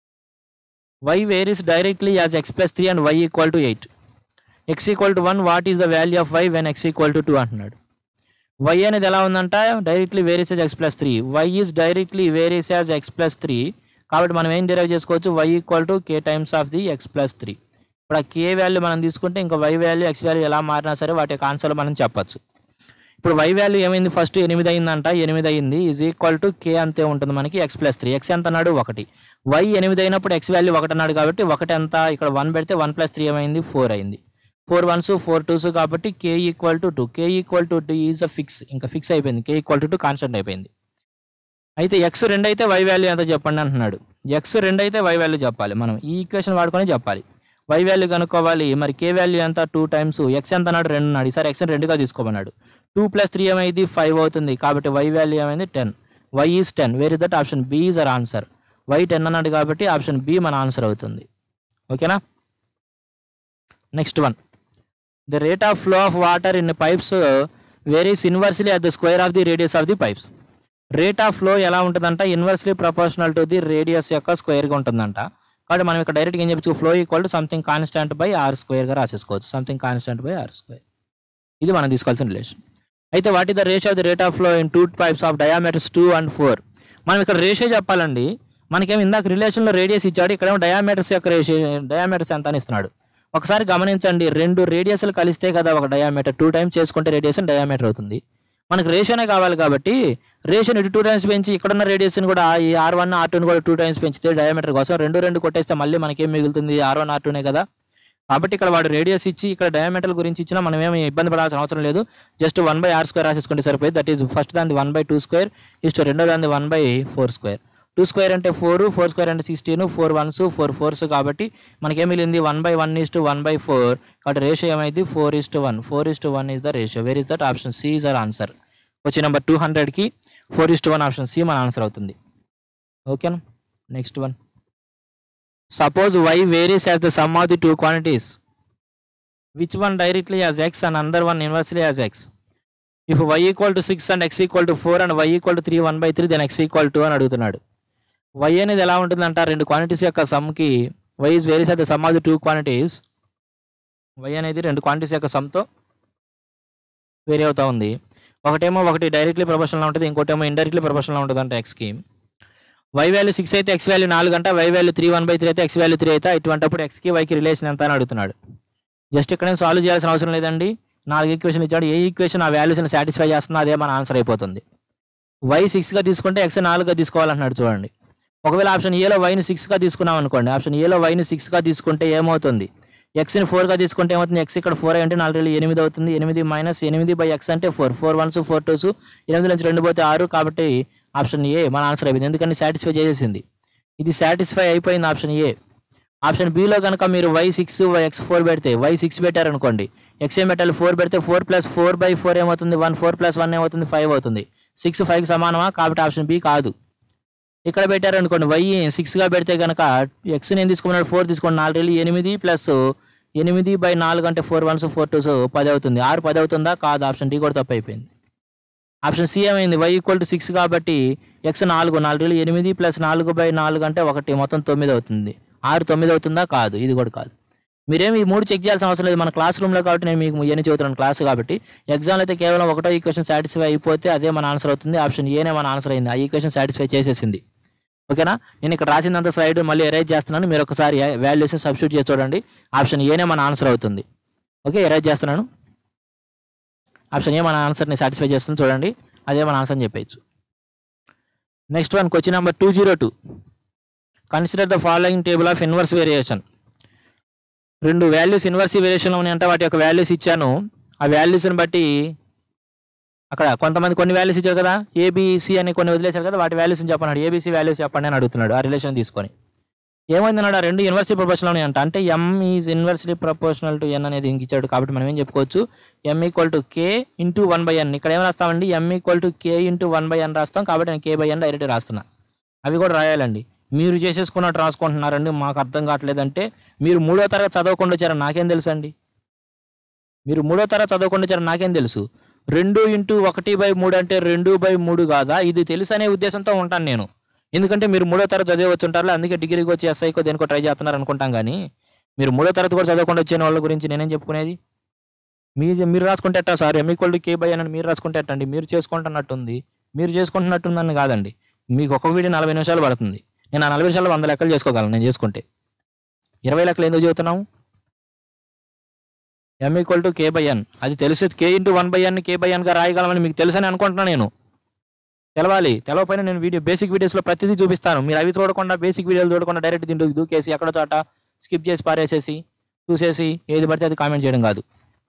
Y varies directly as X plus three and Y equal to eight X equal to one what is the value of Y when X equal to two అంటున్నాడు Y అనేది ఎలా ఉందంట directly varies as X plus three Y is directly varies as X plus three కాబట్టి మనం ఏం derive చేసుకోవచ్చు Y equal to K times of the X plus three ఇప్పుడు ఆ కే వాల్యూ మనం తీసుకుంటే ఇంకా వై వాల్యూ ఎక్స్ వాల్యూ ఎలా మారినా సరే వాటి యొక్క ఆన్సర్లు మనం చెప్పచ్చు ఇప్పుడు వై వాల్యూ ఏమైంది ఫస్ట్ ఎనిమిది అయిందంట ఎనిమిది అయింది ఈజ్ ఈక్వల్ టు కే అంతే ఉంటుంది మనకి ఎక్స్ ప్లస్ త్రీ ఎక్స్ ఎంత అన్నాడు ఒకటి వై ఎనిమిది అయినప్పుడు ఎక్స్ వాల్యూ ఒకటి అన్నాడు కాబట్టి ఒకటి ఎంత ఇక్కడ వన్ పెడితే వన్ ప్లస్ త్రీ ఏమైంది ఫోర్ అయింది ఫోర్ వన్స్ ఫోర్ టూస్ కాబట్టి K equal to two K equal to two is a fix ఇంకా ఫిక్స్ అయిపోయింది K equal to two constant అయిపోయింది అయితే ఎక్స్ రెండు అయితే వై వాల్యూ ఎంత చెప్పండి అంటున్నాడు ఎక్స్ రెండు అయితే వై వాల్యూ చెప్పాలి మనం ఈ ఈక్వేషన్ వాడుకొని చెప్పాలి వై వాల్యూ కనుక్కోవాలి మరి కే వాల్యూ ఎంత టూ టైమ్స్ ఎక్స్ ఎంత అన్నాడు రెండు అన్నాడు ఈసారి ఎక్స్ రెండుగా తీసుకోమన్నాడు టూ ప్లస్ త్రీ ఏమైంది ఫైవ్ అవుతుంది కాబట్టి వై వాల్యూ ఏమైంది ten Y is ten where is that option B is our answer Y ten అన్నాడు కాబట్టి ఆప్షన్ బి మన ఆన్సర్ అవుతుంది ఓకేనా next one the rate of flow of water in pipes varies inversely at the square of the radius of the pipes rate of flow ఎలా ఉంటుందంట inversely proportional to the radius యొక్క స్క్వేర్గా ఉంటుందంట కాబట్టి మనం ఇక్కడ డైరెక్ట్గా ఏం చెప్పచ్చు flow equal to something constant by R స్క్వేర్గా రాసేసుకోవచ్చు something constant by R square ఇది మనం తీసుకోవాల్సిన రిలేషన్ అయితే what is the ratio of the rate of flow in two pipes of diameters two and four మనం ఇక్కడ రేషియో చెప్పాలండి మనకేం ఇందాక రిలేషన్లో రేడియస్ ఇచ్చాడు ఇక్కడేమో డయామీటర్స్ యొక్క రేషియో డయామీటర్స్ ఎంత అని ఇస్తున్నాడు ఒకసారి గమనించండి రెండు రేడియస్లు కలిస్తే కదా ఒక డయామీటర్ టూ టైమ్స్ చేసుకుంటే రేడియస్ డయామీటర్ అవుతుంది మనకు రేషియోనే కావాలి కాబట్టి రేషన్ ఇటు టూ టైమ్స్ పెంచి ఇక్కడున్న రేడియస్ని కూడా ఈ ఆర్ వన్ ఆర్ టూని కూడా టూ టైమ్స్ పెంచితే డయామీటర్ కోసం రెండు రెండు కొట్టేస్తే మళ్ళీ మనకేం మిగులుతుంది ఆర్ వన్ ఆర్ టూనే కదా కాబట్టి ఇక్కడ వాడు రేడియస్ ఇచ్చి ఇక్కడ డయామీటర్ గురించి ఇచ్చినా మనం ఏమి ఇబ్బంది పడాల్సిన అవసరం లేదు just one by R square రాసేసుకుంటే సరిపోయింది దట్ ఈస్ ఫస్ట్ దాన్ని వన్ బై టూ స్క్వేర్ ఇస్ట్ రెండో దాన్ని one by four square two square అంటే ఫోర్ ఫోర్ స్క్వేర్ అంటే sixteen four ones four fours కాబట్టి మనకి ఏం మిగిలింది one by one is to one by four కాబట్టి రేషియో ఏమైంది four is to one four is to one is the ratio where is that option C is our answer వచ్చి number two హండ్రెడ్కి four is to one option C మన answer అవుతుంది ఓకేనా next one suppose Y varies as the sum of the two quantities which one directly as X and other one inversely as X if Y equal to six and X equal to four and Y equal to three one by three then X equal to అని అడుగుతున్నాడు వై అనేది ఎలా ఉంటుందంట రెండు quantities యొక్క సమ్కి Y is varies as the sum of the two quantities Y అనేది రెండు క్వాంటిటీస్ యొక్క సమ్తో వేరీ అవుతా ఉంది ఒకటేమో ఒకటి డైరెక్ట్లీ ప్రొఫెషనల్ ఉంటుంది ఇంకోటేమో ఇండైరెక్ట్లీ ప్రొఫెషనల్ ఉంటుంది అంటే ఎక్స్కి వై వాల్యూ సిక్స్ అయితే ఎక్స్ వాల్యూ నాలుగు అంట Y value three one by three అయితే ఎక్స్ వాల్యూ త్రీ అయితే ఇటువంటిప్పుడు ఎక్స్కి వైకి రిలేషన్ ఎంత అని అడుగుతున్నాడు జస్ట్ ఇక్కడ సాల్వ్ చేయాల్సిన అవసరం లేదండి నాలుగు ఈక్వేషన్ ఇచ్చాడు ఏ ఈక్వేషన్ ఆ వాల్యూస్ని సాటిస్ఫై చేస్తుందో అదే మన ఆన్సర్ అయిపోతుంది వై సిక్స్గా తీసుకుంటే ఎక్స్ నాలుగుగా తీసుకోవాలంటున్నాడు చూడండి ఒకవేళ ఆప్షన్ ఏలో వైని సిక్స్గా తీసుకున్నాం అనుకోండి ఆప్షన్ ఏలో వైని సిక్స్గా తీసుకుంటే ఏమవుతుంది ఎక్స్ని ఫోర్గా తీసుకుంటే ఏమవుతుంది ఎక్స్ ఇక్కడ ఫోర్ అంటే నాలుగు వేలు ఎనిమిది అవుతుంది ఎనిమిది మైనస్ ఎనిమిది బై ఎక్స్ అంటే four four ones four twos ఎనిమిది నుంచి రెండు పోతే ఆరు కాబట్టి ఆప్షన్ ఏ మన ఆన్సర్ అయిపోయింది ఎందుకంటే సాటిస్ఫై చేసేసింది ఇది సాటిస్ఫై అయిపోయింది ఆప్షన్ ఏ ఆప్షన్ బిలో కనుక మీరు Y six Y X four పెడితే వై సిక్స్ పెట్టారనుకోండి ఎక్స్ ఏం పెట్టాలి ఫోర్ పెడితే four plus four by four ఏమవుతుంది వన్ ఫోర్ ప్లస్ వన్ ఏమవుతుంది ఫైవ్ అవుతుంది సిక్స్ ఫైవ్కి సమానమా కాబట్టి ఆప్షన్ బి కాదు ఇక్కడ పెట్టారనుకోండి వై సిక్స్గా పెడితే కనుక ఎక్స్ నేను తీసుకున్నాడు ఫోర్ తీసుకోండి నాలుగు వెళ్ళి ఎనిమిది ప్లస్ ఎనిమిది బై నాలుగు అంటే ఫోర్ వన్స్ ఫోర్ టూస్ పది అవుతుంది ఆరు పది అవుతుందా కాదు ఆప్షన్ డి కూడా తప్పు అయిపోయింది ఆప్షన్ సి ఏమైంది వై ఈక్వల్ టు సిక్స్ కాబట్టి ఎక్స్ నాలుగు నాలుగు వేలు ఎనిమిది ప్లస్ నాలుగు బై నాలుగు అంటే ఒకటి మొత్తం తొమ్మిది అవుతుంది ఆరు తొమ్మిది అవుతుందా కాదు ఇది కూడా కాదు మీరేం ఈ మూడు చెక్ చేయాల్సిన అవసరం లేదు మన క్లాస్ రూమ్లో కాబట్టి నేను మీకు ఇవన్నీ చదువుతున్నాను క్లాస్ కాబట్టి ఎగ్జామ్లో అయితే కేవలం ఒకటో ఈక్వేషన్ సాటిస్ఫై అయిపోతే అదే మన ఆన్సర్ అవుతుంది ఆప్షన్ ఏనే మన ఆన్సర్ అయింది ఆ ఈక్వేషన్ సాటిస్ఫై చేసేసింది ఓకేనా నేను ఇక్కడ రాసినంత స్లైడ్ మళ్ళీ ఎరేజ్ చేస్తున్నాను మీరు ఒకసారి వాల్యూస్ సబ్స్టిట్యూట్ చేసి చూడండి ఆప్షన్ ఏనే మన ఆన్సర్ అవుతుంది ఓకే ఎరేజ్ చేస్తున్నాను ఆప్షన్ ఏ మన ఆన్సర్ని సాటిస్ఫై చేస్తుంది చూడండి అదే మన ఆన్సర్ అని చెప్పేయచ్చు next one question number two zero two consider the following table of inverse variation రెండు వాల్యూస్ ఇన్వర్స్ వేరియేషన్లో ఉన్నాయంటే వాటి యొక్క వాల్యూస్ ఇచ్చాను ఆ వాల్యూస్ని బట్టి అక్కడ కొంతమంది కొన్ని వాల్యూస్ ఇచ్చారు కదా ఏబిసి అని కొన్ని వదిలేశారు కదా వాటి వాల్యూస్ చెప్పన్నాడు ఏబిసి వాల్యూస్ చెప్పండి అని అడుగుతున్నాడు ఆ రిలేషన్ తీసుకొని ఏమైంది అన్నాడు ఆ రెండు యూనివర్సిటీ ప్రపోర్షనల్ ఉన్నాయంట అంటే M is inversely proportional to N అనేది ఇంక ఇచ్చాడు కాబట్టి మనం ఏం చెప్పుకోవచ్చు M equal to K into one by N ఇక్కడ ఏం రాస్తామండి M equal to K into one by N రాస్తాం కాబట్టి నేను కే బై ఎన్ డైరెక్ట్ రాస్తున్నా అవి కూడా రాయాలండి మీరు చేసేసుకున్నట్టు రాసుకుంటున్నారండి మాకు అర్థం కావట్లేదంటే మీరు మూడో తరగతి చదవకుండా వచ్చారని నాకేం తెలుసు అండి మీరు మూడో తరగతి చదవకుండా వచ్చారని నాకేం తెలుసు రెండు ఇంటూ ఒకటి బై మూడు అంటే రెండు బై మూడు కాదా ఇది తెలుసు అనే ఉద్దేశంతో ఉంటాను నేను ఎందుకంటే మీరు మూడో తరగతి చదివి వచ్చి ఉంటారు అందుకే డిగ్రీకి వచ్చి ఎస్ఐకో దేనికో ట్రై చేస్తున్నారు అనుకుంటాం కానీ మీరు మూడో తరగతి కూడా చదవకుండా వచ్చిన వాళ్ళ గురించి నేనేం చెప్పుకునేది మీరు మీరు రాసుకుంటే ఎట్టా sir M equal to K by అని మీరు రాసుకుంటే ఎట్టండి మీరు చేసుకుంటున్నట్టుంది మీరు చేసుకుంటున్నట్టుందని కాదండి మీకు ఒక వీడియో నలభై నిమిషాలు పడుతుంది నేను ఆ నలభై నిమిషాలు వంద లెక్కలు చేసుకోగలను నేను చేసుకుంటే ఇరవై లెక్కలు ఎందుకు చెబుతున్నావు M equal to K by N అది తెలిసి K into one by N K by ఎన్గా రాయగలమని మీకు తెలుసని అనుకుంటున్నాను నేను తెలవాలి తెలవపైన నేను వీడియో బేసిక్ వీడియోస్లో ప్రతిదీ చూపిస్తాను మీరు అవి చూడకుండా బేసిక్ వీడియోలు చూడకుండా డైరెక్ట్ దీంట్లో దూకేసి ఎక్కడ చోట స్కిప్ చేసి పారేసేసి చూసేసి ఏది పడితే అది కామెంట్ చేయడం కాదు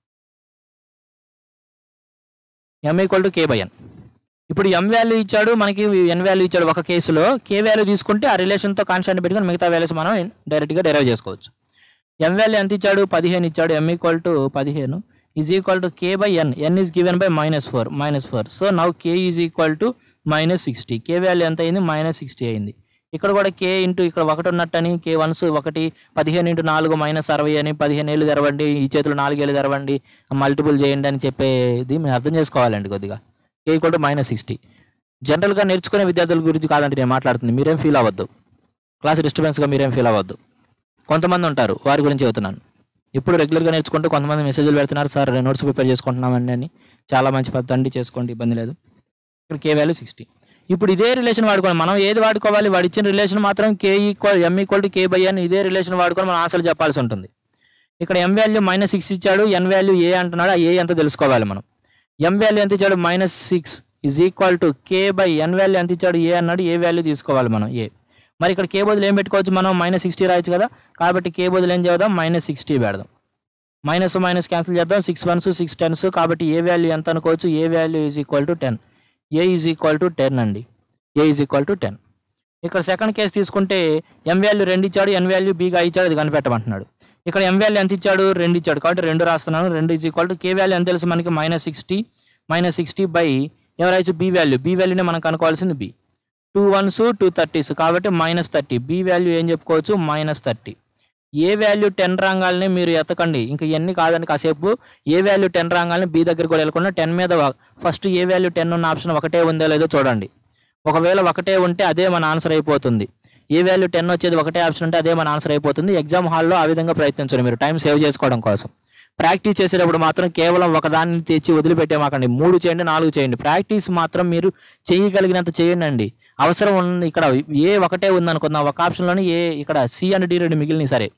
M equal to K by N ఇప్పుడు ఎం వాల్యూ ఇచ్చాడు మనకి ఎన్ వాల్యూ ఇచ్చాడు ఒక కేసులో కే వాల్యూ తీసుకుంటే ఆ రిలేషన్తో కాన్స్టెంట్ పెట్టుకుని మిగతా వాల్యూస్ మనం డైరెక్ట్గా డెరైవ్ చేసుకోవచ్చు ఎం వాల్యూ ఎంత ఇచ్చాడు పదిహేను ఇచ్చాడు ఎం ఈక్వల్ టు పదిహేను is equal to K by N N is given by minus four minus four so now K is equal to minus sixty K value ఎంత అయింది మైనస్ సిక్స్టీ అయింది ఇక్కడ కూడా కే ఇంటూ ఇక్కడ ఒకటి ఉన్నట్టని కే వన్స్ ఒకటి పదిహేను ఇంటూ నాలుగు మైనస్ అరవై అని పదిహేను ఏళ్ళు తెరవండి ఈ చేతులు నాలుగు ఏళ్ళు తెరవండి మల్టిపుల్ చేయండి అని చెప్పేది మేము అర్థం చేసుకోవాలండి కొద్దిగా K equal to minus sixty జనరల్గా నేర్చుకునే విద్యార్థుల గురించి కాదండి నేను మాట్లాడుతుంది మీరేం ఫీల్ అవ్వద్దు క్లాస్ డిస్టర్బెన్స్గా మీరేం ఫీల్ అవ్వద్దు కొంతమంది ఉంటారు వారి గురించి చెబుతున్నాను ఇప్పుడు రెగ్యులర్గా నేర్చుకుంటూ కొంతమంది మెసేజ్లు పెడుతున్నారు సార్ నోట్స్ ప్రిపేర్ చేసుకుంటున్నామండి అని చాలా మంచి పద్ధతి అండి చేసుకోండి ఇబ్బంది లేదు ఇక్కడ కే వాల్యూ సిక్స్టీ ఇప్పుడు ఇదే రిలేషన్ వాడుకోవాలి మనం ఏది వాడుకోవాలి వాడు ఇచ్చిన రిలేషన్ మాత్రం K equal M equal to K by అని ఇదే రిలేషన్ వాడుకొని మనం ఆన్సర్ చెప్పాల్సి ఉంటుంది ఇక్కడ ఎం వాల్యూ మైనస్ సిక్స్ ఇచ్చాడు ఎన్ వాల్యూ ఏ అంటున్నాడు ఆ ఏ ఎంత తెలుసుకోవాలి మనం ఎం వాల్యూ ఎంత ఇచ్చాడు minus six is equal to K by N value ఎంత ఇచ్చాడు ఏ అన్నాడు ఏ వాల్యూ తీసుకోవాలి మనం ఏ మరి ఇక్కడ కే బదులు ఏం పెట్టుకోవచ్చు మనం మైనస్ సిక్స్టీ రాయొచ్చు కదా కాబట్టి కే బదులు ఏం చేద్దాం మైనస్ సిక్స్టీ పెడదాం మైనస్ మైనస్ క్యాన్సిల్ చేద్దాం సిక్స్ వన్స్ సిక్స్ టెన్స్ కాబట్టి ఏ వాల్యూ ఎంత అనుకోవచ్చు A value is equal to ten A is equal to ten అండి A is equal to ten ఇక్కడ సెకండ్ కేసు తీసుకుంటే ఎం వాల్యూ రెండు ఇచ్చాడు ఎన్ వాల్యూ బీగా ఇచ్చాడు అది కనిపెట్టమంటున్నాడు ఇక్కడ ఎం వాల్యూ ఎంత ఇచ్చాడు రెండు ఇచ్చాడు కాబట్టి రెండు రాస్తున్నాను రెండు is equal to K value ఎంత తెలుసు మనకి minus sixty minus sixty by ఎవరైతే బి వాల్యూ బి వాల్యూనే మనం కనుక్కోవాల్సింది B two ones two thirties కాబట్టి మైనస్ థర్టీ బి వాల్యూ ఏం చెప్పుకోవచ్చు minus thirty A value ten రాగాలని మీరు ఎతకండి ఇంకా ఇవన్నీ కాదని కాసేపు ఏ వాల్యూ టెన్ రాగాలని బి దగ్గర కూడా వెళ్ళకుండా టెన్ మీద ఫస్ట్ ఏ వాల్యూ టెన్ ఉన్న ఆప్షన్ ఒకటే ఉందో లేదో చూడండి ఒకవేళ ఒకటే ఉంటే అదే మన ఆన్సర్ అయిపోతుంది ఏ వాల్యూ టెన్ వచ్చేది ఒకటే ఆప్షన్ ఉంటే అదే మన ఆన్సర్ అయిపోతుంది ఎగ్జామ్ హాల్లో ఆ విధంగా ప్రయత్నించండి మీరు టైం సేవ్ చేసుకోవడం కోసం ప్రాక్టీస్ చేసేటప్పుడు మాత్రం కేవలం ఒకదాన్ని తెచ్చి వదిలిపెట్టేమాకండి మూడు చేయండి నాలుగు చేయండి ప్రాక్టీస్ మాత్రం మీరు చేయగలిగినంత చేయండి అండి అవసరం ఉంది ఇక్కడ ఏ ఒకటే ఉంది అనుకుందాం ఒక ఆప్షన్లోని ఏ ఇక్కడ సి అండ్ డి రెండు మిగిలిన సరే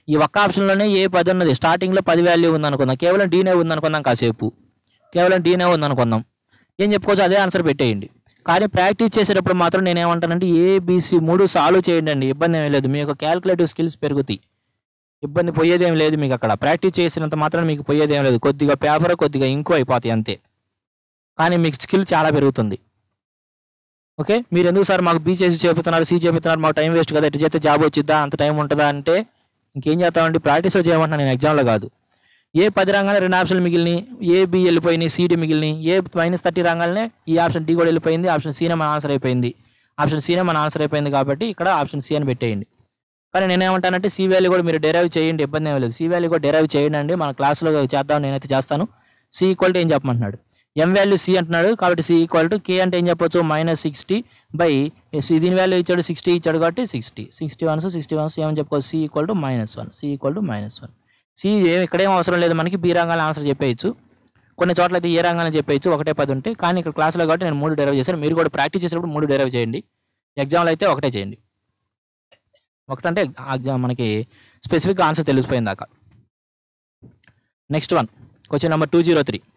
ఈ ఒక్క ఆప్షన్లోనే ఏ పది ఉన్నది స్టార్టింగ్లో పది వాల్యూ ఉందనుకుందాం కేవలం డీనే ఉందనుకుందాం కాసేపు కేవలం డీనే ఉందనుకుందాం ఏం చెప్పుకోవచ్చు అదే ఆన్సర్ పెట్టేయండి కానీ ప్రాక్టీస్ చేసేటప్పుడు మాత్రం నేను ఏమంటానంటే ఏబిసి మూడు సాల్వ్ చేయండి అండి ఇబ్బంది ఏమీ లేదు మీ యొక్క క్యాలిక్యులేటివ్ స్కిల్స్ పెరుగుతాయి ఇబ్బంది పోయేదేం లేదు మీకు అక్కడ ప్రాక్టీస్ చేసినంత మాత్రం మీకు పోయేదేం లేదు కొద్దిగా పేపర్ కొద్దిగా ఇంకో అయిపోతాయి అంతే కానీ మీకు స్కిల్ చాలా పెరుగుతుంది ఓకే మీరు ఎందుకు సార్ మాకు బీ చేసి చెబుతున్నారు సి చెబుతున్నారు మాకు టైం వేస్ట్ కదా ఇటు చేస్తే జాబ్ వచ్చిద్దా అంత టైం ఉంటుందా అంటే ఇంకేం చేస్తామండి ప్రాక్టీస్ చేయమంటున్నా నేను ఎగ్జామ్లో కాదు ఏ పది రంగానే రెండు ఆప్షన్లు మిగిలినాయి ఏ బి వెళ్ళిపోయినాయి సిడి మిగిలినాయి ఏ మైనస్ థర్టీ రంగాలనే ఈ ఆప్షన్ డి కూడా వెళ్ళిపోయింది ఆప్షన్ సీనే మన ఆన్సర్ అయిపోయింది ఆప్షన్ సీనే మన ఆన్సర్ అయిపోయింది కాబట్టి ఇక్కడ ఆప్షన్ సి అని పెట్టేయండి కానీ నేనేమంటానంటే సి వాల్యూ కూడా మీరు డెరైవ్ చేయండి ఇబ్బంది ఏమీ లేదు సి వాల్యూ కూడా డెరైవ్ చేయండి అండి మన క్లాస్లో చేద్దాం నేనైతే చేస్తాను సి ఈక్వల్ టు ఏం చెప్పమంటున్నాడు ఎం వాల్యూ సి అంటున్నాడు కాబట్టి సి ఈక్వల్ టు కే అంటే ఏం చెప్పొచ్చు మైనస్ సిక్స్టీ బై దీని వాల్యూ ఇచ్చాడు సిక్స్టీ ఇచ్చాడు కాబట్టి sixty sixty ones sixty ones ఏమని చెప్పుకోవచ్చు C equal to minus one C equal to minus one C ఏం ఇక్కడేం అవసరం లేదు మనకి బి రంగాల ఆన్సర్ చెప్పేయచ్చు కొన్ని చోట్ల అయితే ఏ రంగాలని చెప్పేయచ్చు ఒకటే పది ఉంటే కానీ ఇక్కడ క్లాస్లో కాబట్టి నేను మూడు డెరైవ్ చేశాను మీరు కూడా ప్రాక్టీస్ చేసేటప్పుడు మూడు డెరైవ్ చేయండి ఎగ్జామ్లో అయితే ఒకటే చేయండి ఒకటంటే ఎగ్జామ్ మనకి స్పెసిఫిక్ ఆన్సర్ తెలిసిపోయింది దాకా next one question number two zero three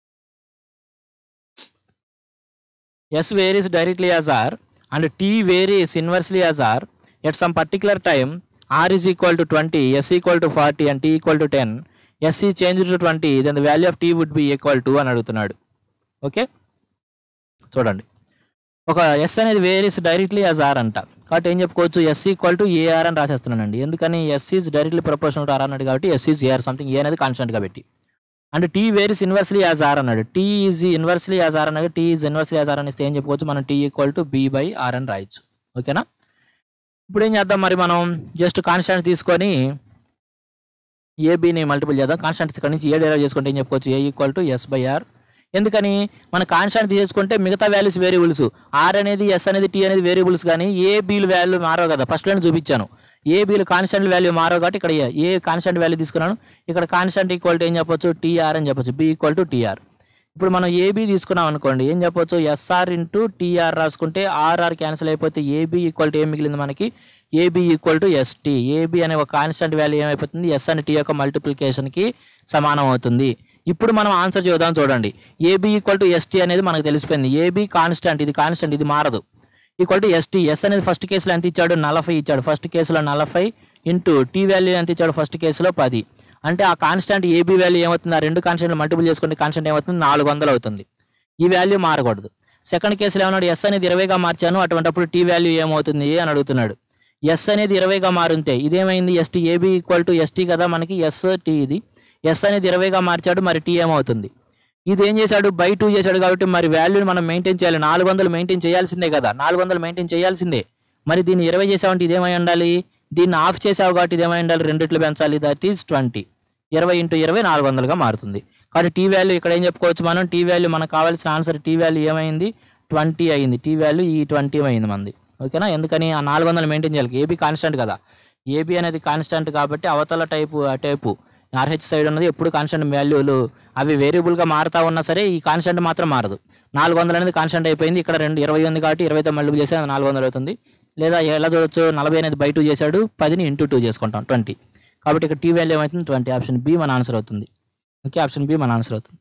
S varies directly as R and T varies inversely as R at some particular time R is equal to twenty S equal to forty and T equal to ten S ఈ change to twenty then the value of T would be equal to అని అడుగుతున్నాడు okay చూడండి ఒక yes అనేది varies directly as are అంట కాబట్టి ఏం చెప్పుకోవచ్చు ఎస్ ఈక్వల్ టు ఏఆర్ అని రాసేస్తున్నానండి ఎందుకని S is directly proportional to R అన్నాడు కాబట్టి S is A R something A అనేది కాన్స్టెంట్ కాబట్టి and T varies inversely as R అన్నాడు T is inversely as R అన్నాడు T is inversely as R అని ఇస్తే ఏం చెప్పుకోవచ్చు మనం T equal to B by R అని రాయొచ్చు ఓకేనా ఇప్పుడు ఏం చేద్దాం మరి మనం జస్ట్ కాన్స్టెంట్ తీసుకొని ఏబీని మల్టిపుల్ చేద్దాం కాన్స్టెంట్ ఇక్కడ నుంచి ఏ డెరైవ్ చేసుకుంటే ఏం చెప్పుకోవచ్చు A equal to S by R ఎందుకని మన కాన్స్టెంట్ తీసుకుంటే మిగతా వాల్యూస్ వేరియబుల్స్ ఆర్ అనేది ఎస్ అనేది టీ అనేది వేరియబుల్స్ కానీ ఏ బీలు వాల్యూ మారవు కదా ఫస్ట్ నేను చూపించాను ఏ బీలు కాన్స్టెంట్ వాల్యూ మారవు కాబట్టి ఇక్కడ ఏ- ఏ కాన్స్టెంట్ వాల్యూ తీసుకున్నాను ఇక్కడ కాన్స్టెంట్ ఈక్వల్ టు ఏం చెప్పొచ్చు టీఆర్ అని చెప్పొచ్చు బి ఈక్వల్ టు టీఆర్ ఇప్పుడు మనం ఏబీ తీసుకున్నాం అనుకోండి ఏం చెప్పొచ్చు ఎస్ఆర్ ఇంటూ టీఆర్ రాసుకుంటే ఆర్ఆర్ క్యాన్సిల్ అయిపోతే ఏబీ ఈక్వల్ టు ఏం మిగిలింది మనకి A B equal to S T A B అనే ఒక కాన్స్టెంట్ వాల్యూ ఏమైపోతుంది ఎస్ అండ్ టీ యొక్క మల్టిప్లికేషన్కి సమానం అవుతుంది ఇప్పుడు మనం ఆన్సర్ చూద్దాం చూడండి ఏబీ ఈక్వల్ టు ఎస్టీ అనేది మనకు తెలిసిపోయింది ఏబీ కాన్స్టెంట్ ఇది కాన్స్టెంట్ ఇది మారదు ఈక్వల్ టు ఎస్టీ ఎస్ అనేది ఫస్ట్ కేసులో ఎంత ఇచ్చాడు నలభై ఇచ్చాడు ఫస్ట్ కేసులో నలభై ఇంటూ టీ వాల్యూ ఎంత ఇచ్చాడు ఫస్ట్ కేసులో పది అంటే ఆ కాన్స్టెంట్ ఏబీ వాల్యూ ఏమవుతుంది ఆ రెండు కాన్స్టెంట్లు మల్టిపుల్ చేసుకుంటే కాన్స్టెంట్ ఏమవుతుంది నాలుగు వందలు అవుతుంది ఈ వాల్యూ మారకూడదు సెకండ్ కేసులో ఏమన్నాడు ఎస్ అనేది ఇరవైగా మార్చాను అటువంటిప్పుడు టీ వాల్యూ ఏమవుతుంది అని అడుగుతున్నాడు ఎస్ అనేది ఇరవైగా మారుంటే ఇదేమైంది S T A B equal to S T కదా మనకి ఎస్ టీ ఇది ఎస్ అనేది ఇరవైగా మార్చాడు మరి టీ ఏమవుతుంది ఇది ఏం చేశాడు బై టూ చేశాడు కాబట్టి మరి వాల్యూని మనం మెయింటైన్ చేయాలి నాలుగు వందలు మెయింటైన్ చేయాల్సిందే కదా నాలుగు వందలు మెయింటైన్ చేయాల్సిందే మరి దీన్ని ఇరవై చేసావంటే ఇదేమై ఉండాలి దీన్ని ఆఫ్ చేసావు కాబట్టి ఇదేమై ఉండాలి రెండిట్లు పెంచాలి దట్ ఈస్ ట్వంటీ ఇరవై ఇంటూ ఇరవై నాలుగు వందలుగా మారుతుంది కాబట్టి టీ వాల్యూ ఇక్కడ ఏం చెప్పుకోవచ్చు మనం టీ వాల్యూ మనకు కావాల్సిన ఆన్సర్ టీ వాల్యూ ఏమైంది ట్వంటీ అయింది టీ వాల్యూ ఈ ట్వంటీ అయింది మంది ఓకేనా ఎందుకని ఆ నాలుగు వందలు మెయింటైన్ చేయాలి ఏబీ కాన్స్టెంట్ కదా ఏబీ అనేది కాన్స్టెంట్ కాబట్టి అవతల టైపు ఆ టైపు ఆర్హెచ్ సైడ్ ఉన్నది ఎప్పుడు కాన్స్టెంట్ వాల్యూలు అవి వేరియబుల్గా మారుతా ఉన్నా సరే ఈ కాన్స్టెంట్ మాత్రం మారదు నాలుగు వందలు అనేది కాన్స్టెంట్ అయిపోయింది ఇక్కడ రెండు ఇరవై ఉంది కాబట్టి ఇరవైతో మల్టిపుల్ చేస్తే అది నాలుగు వందలు అవుతుంది లేదా ఎలా చూడొచ్చు నలభై అనేది బై టూ చేశాడు పదిని ఇంటూ టూ చేసుకుంటాం ట్వంటీ కాబట్టి ఇక్కడ టీ వాల్యూ ఏమవుతుంది ట్వంటీ ఆప్షన్ బి మన ఆన్సర్ అవుతుంది ఓకే ఆప్షన్ బి మన ఆన్సర్ అవుతుంది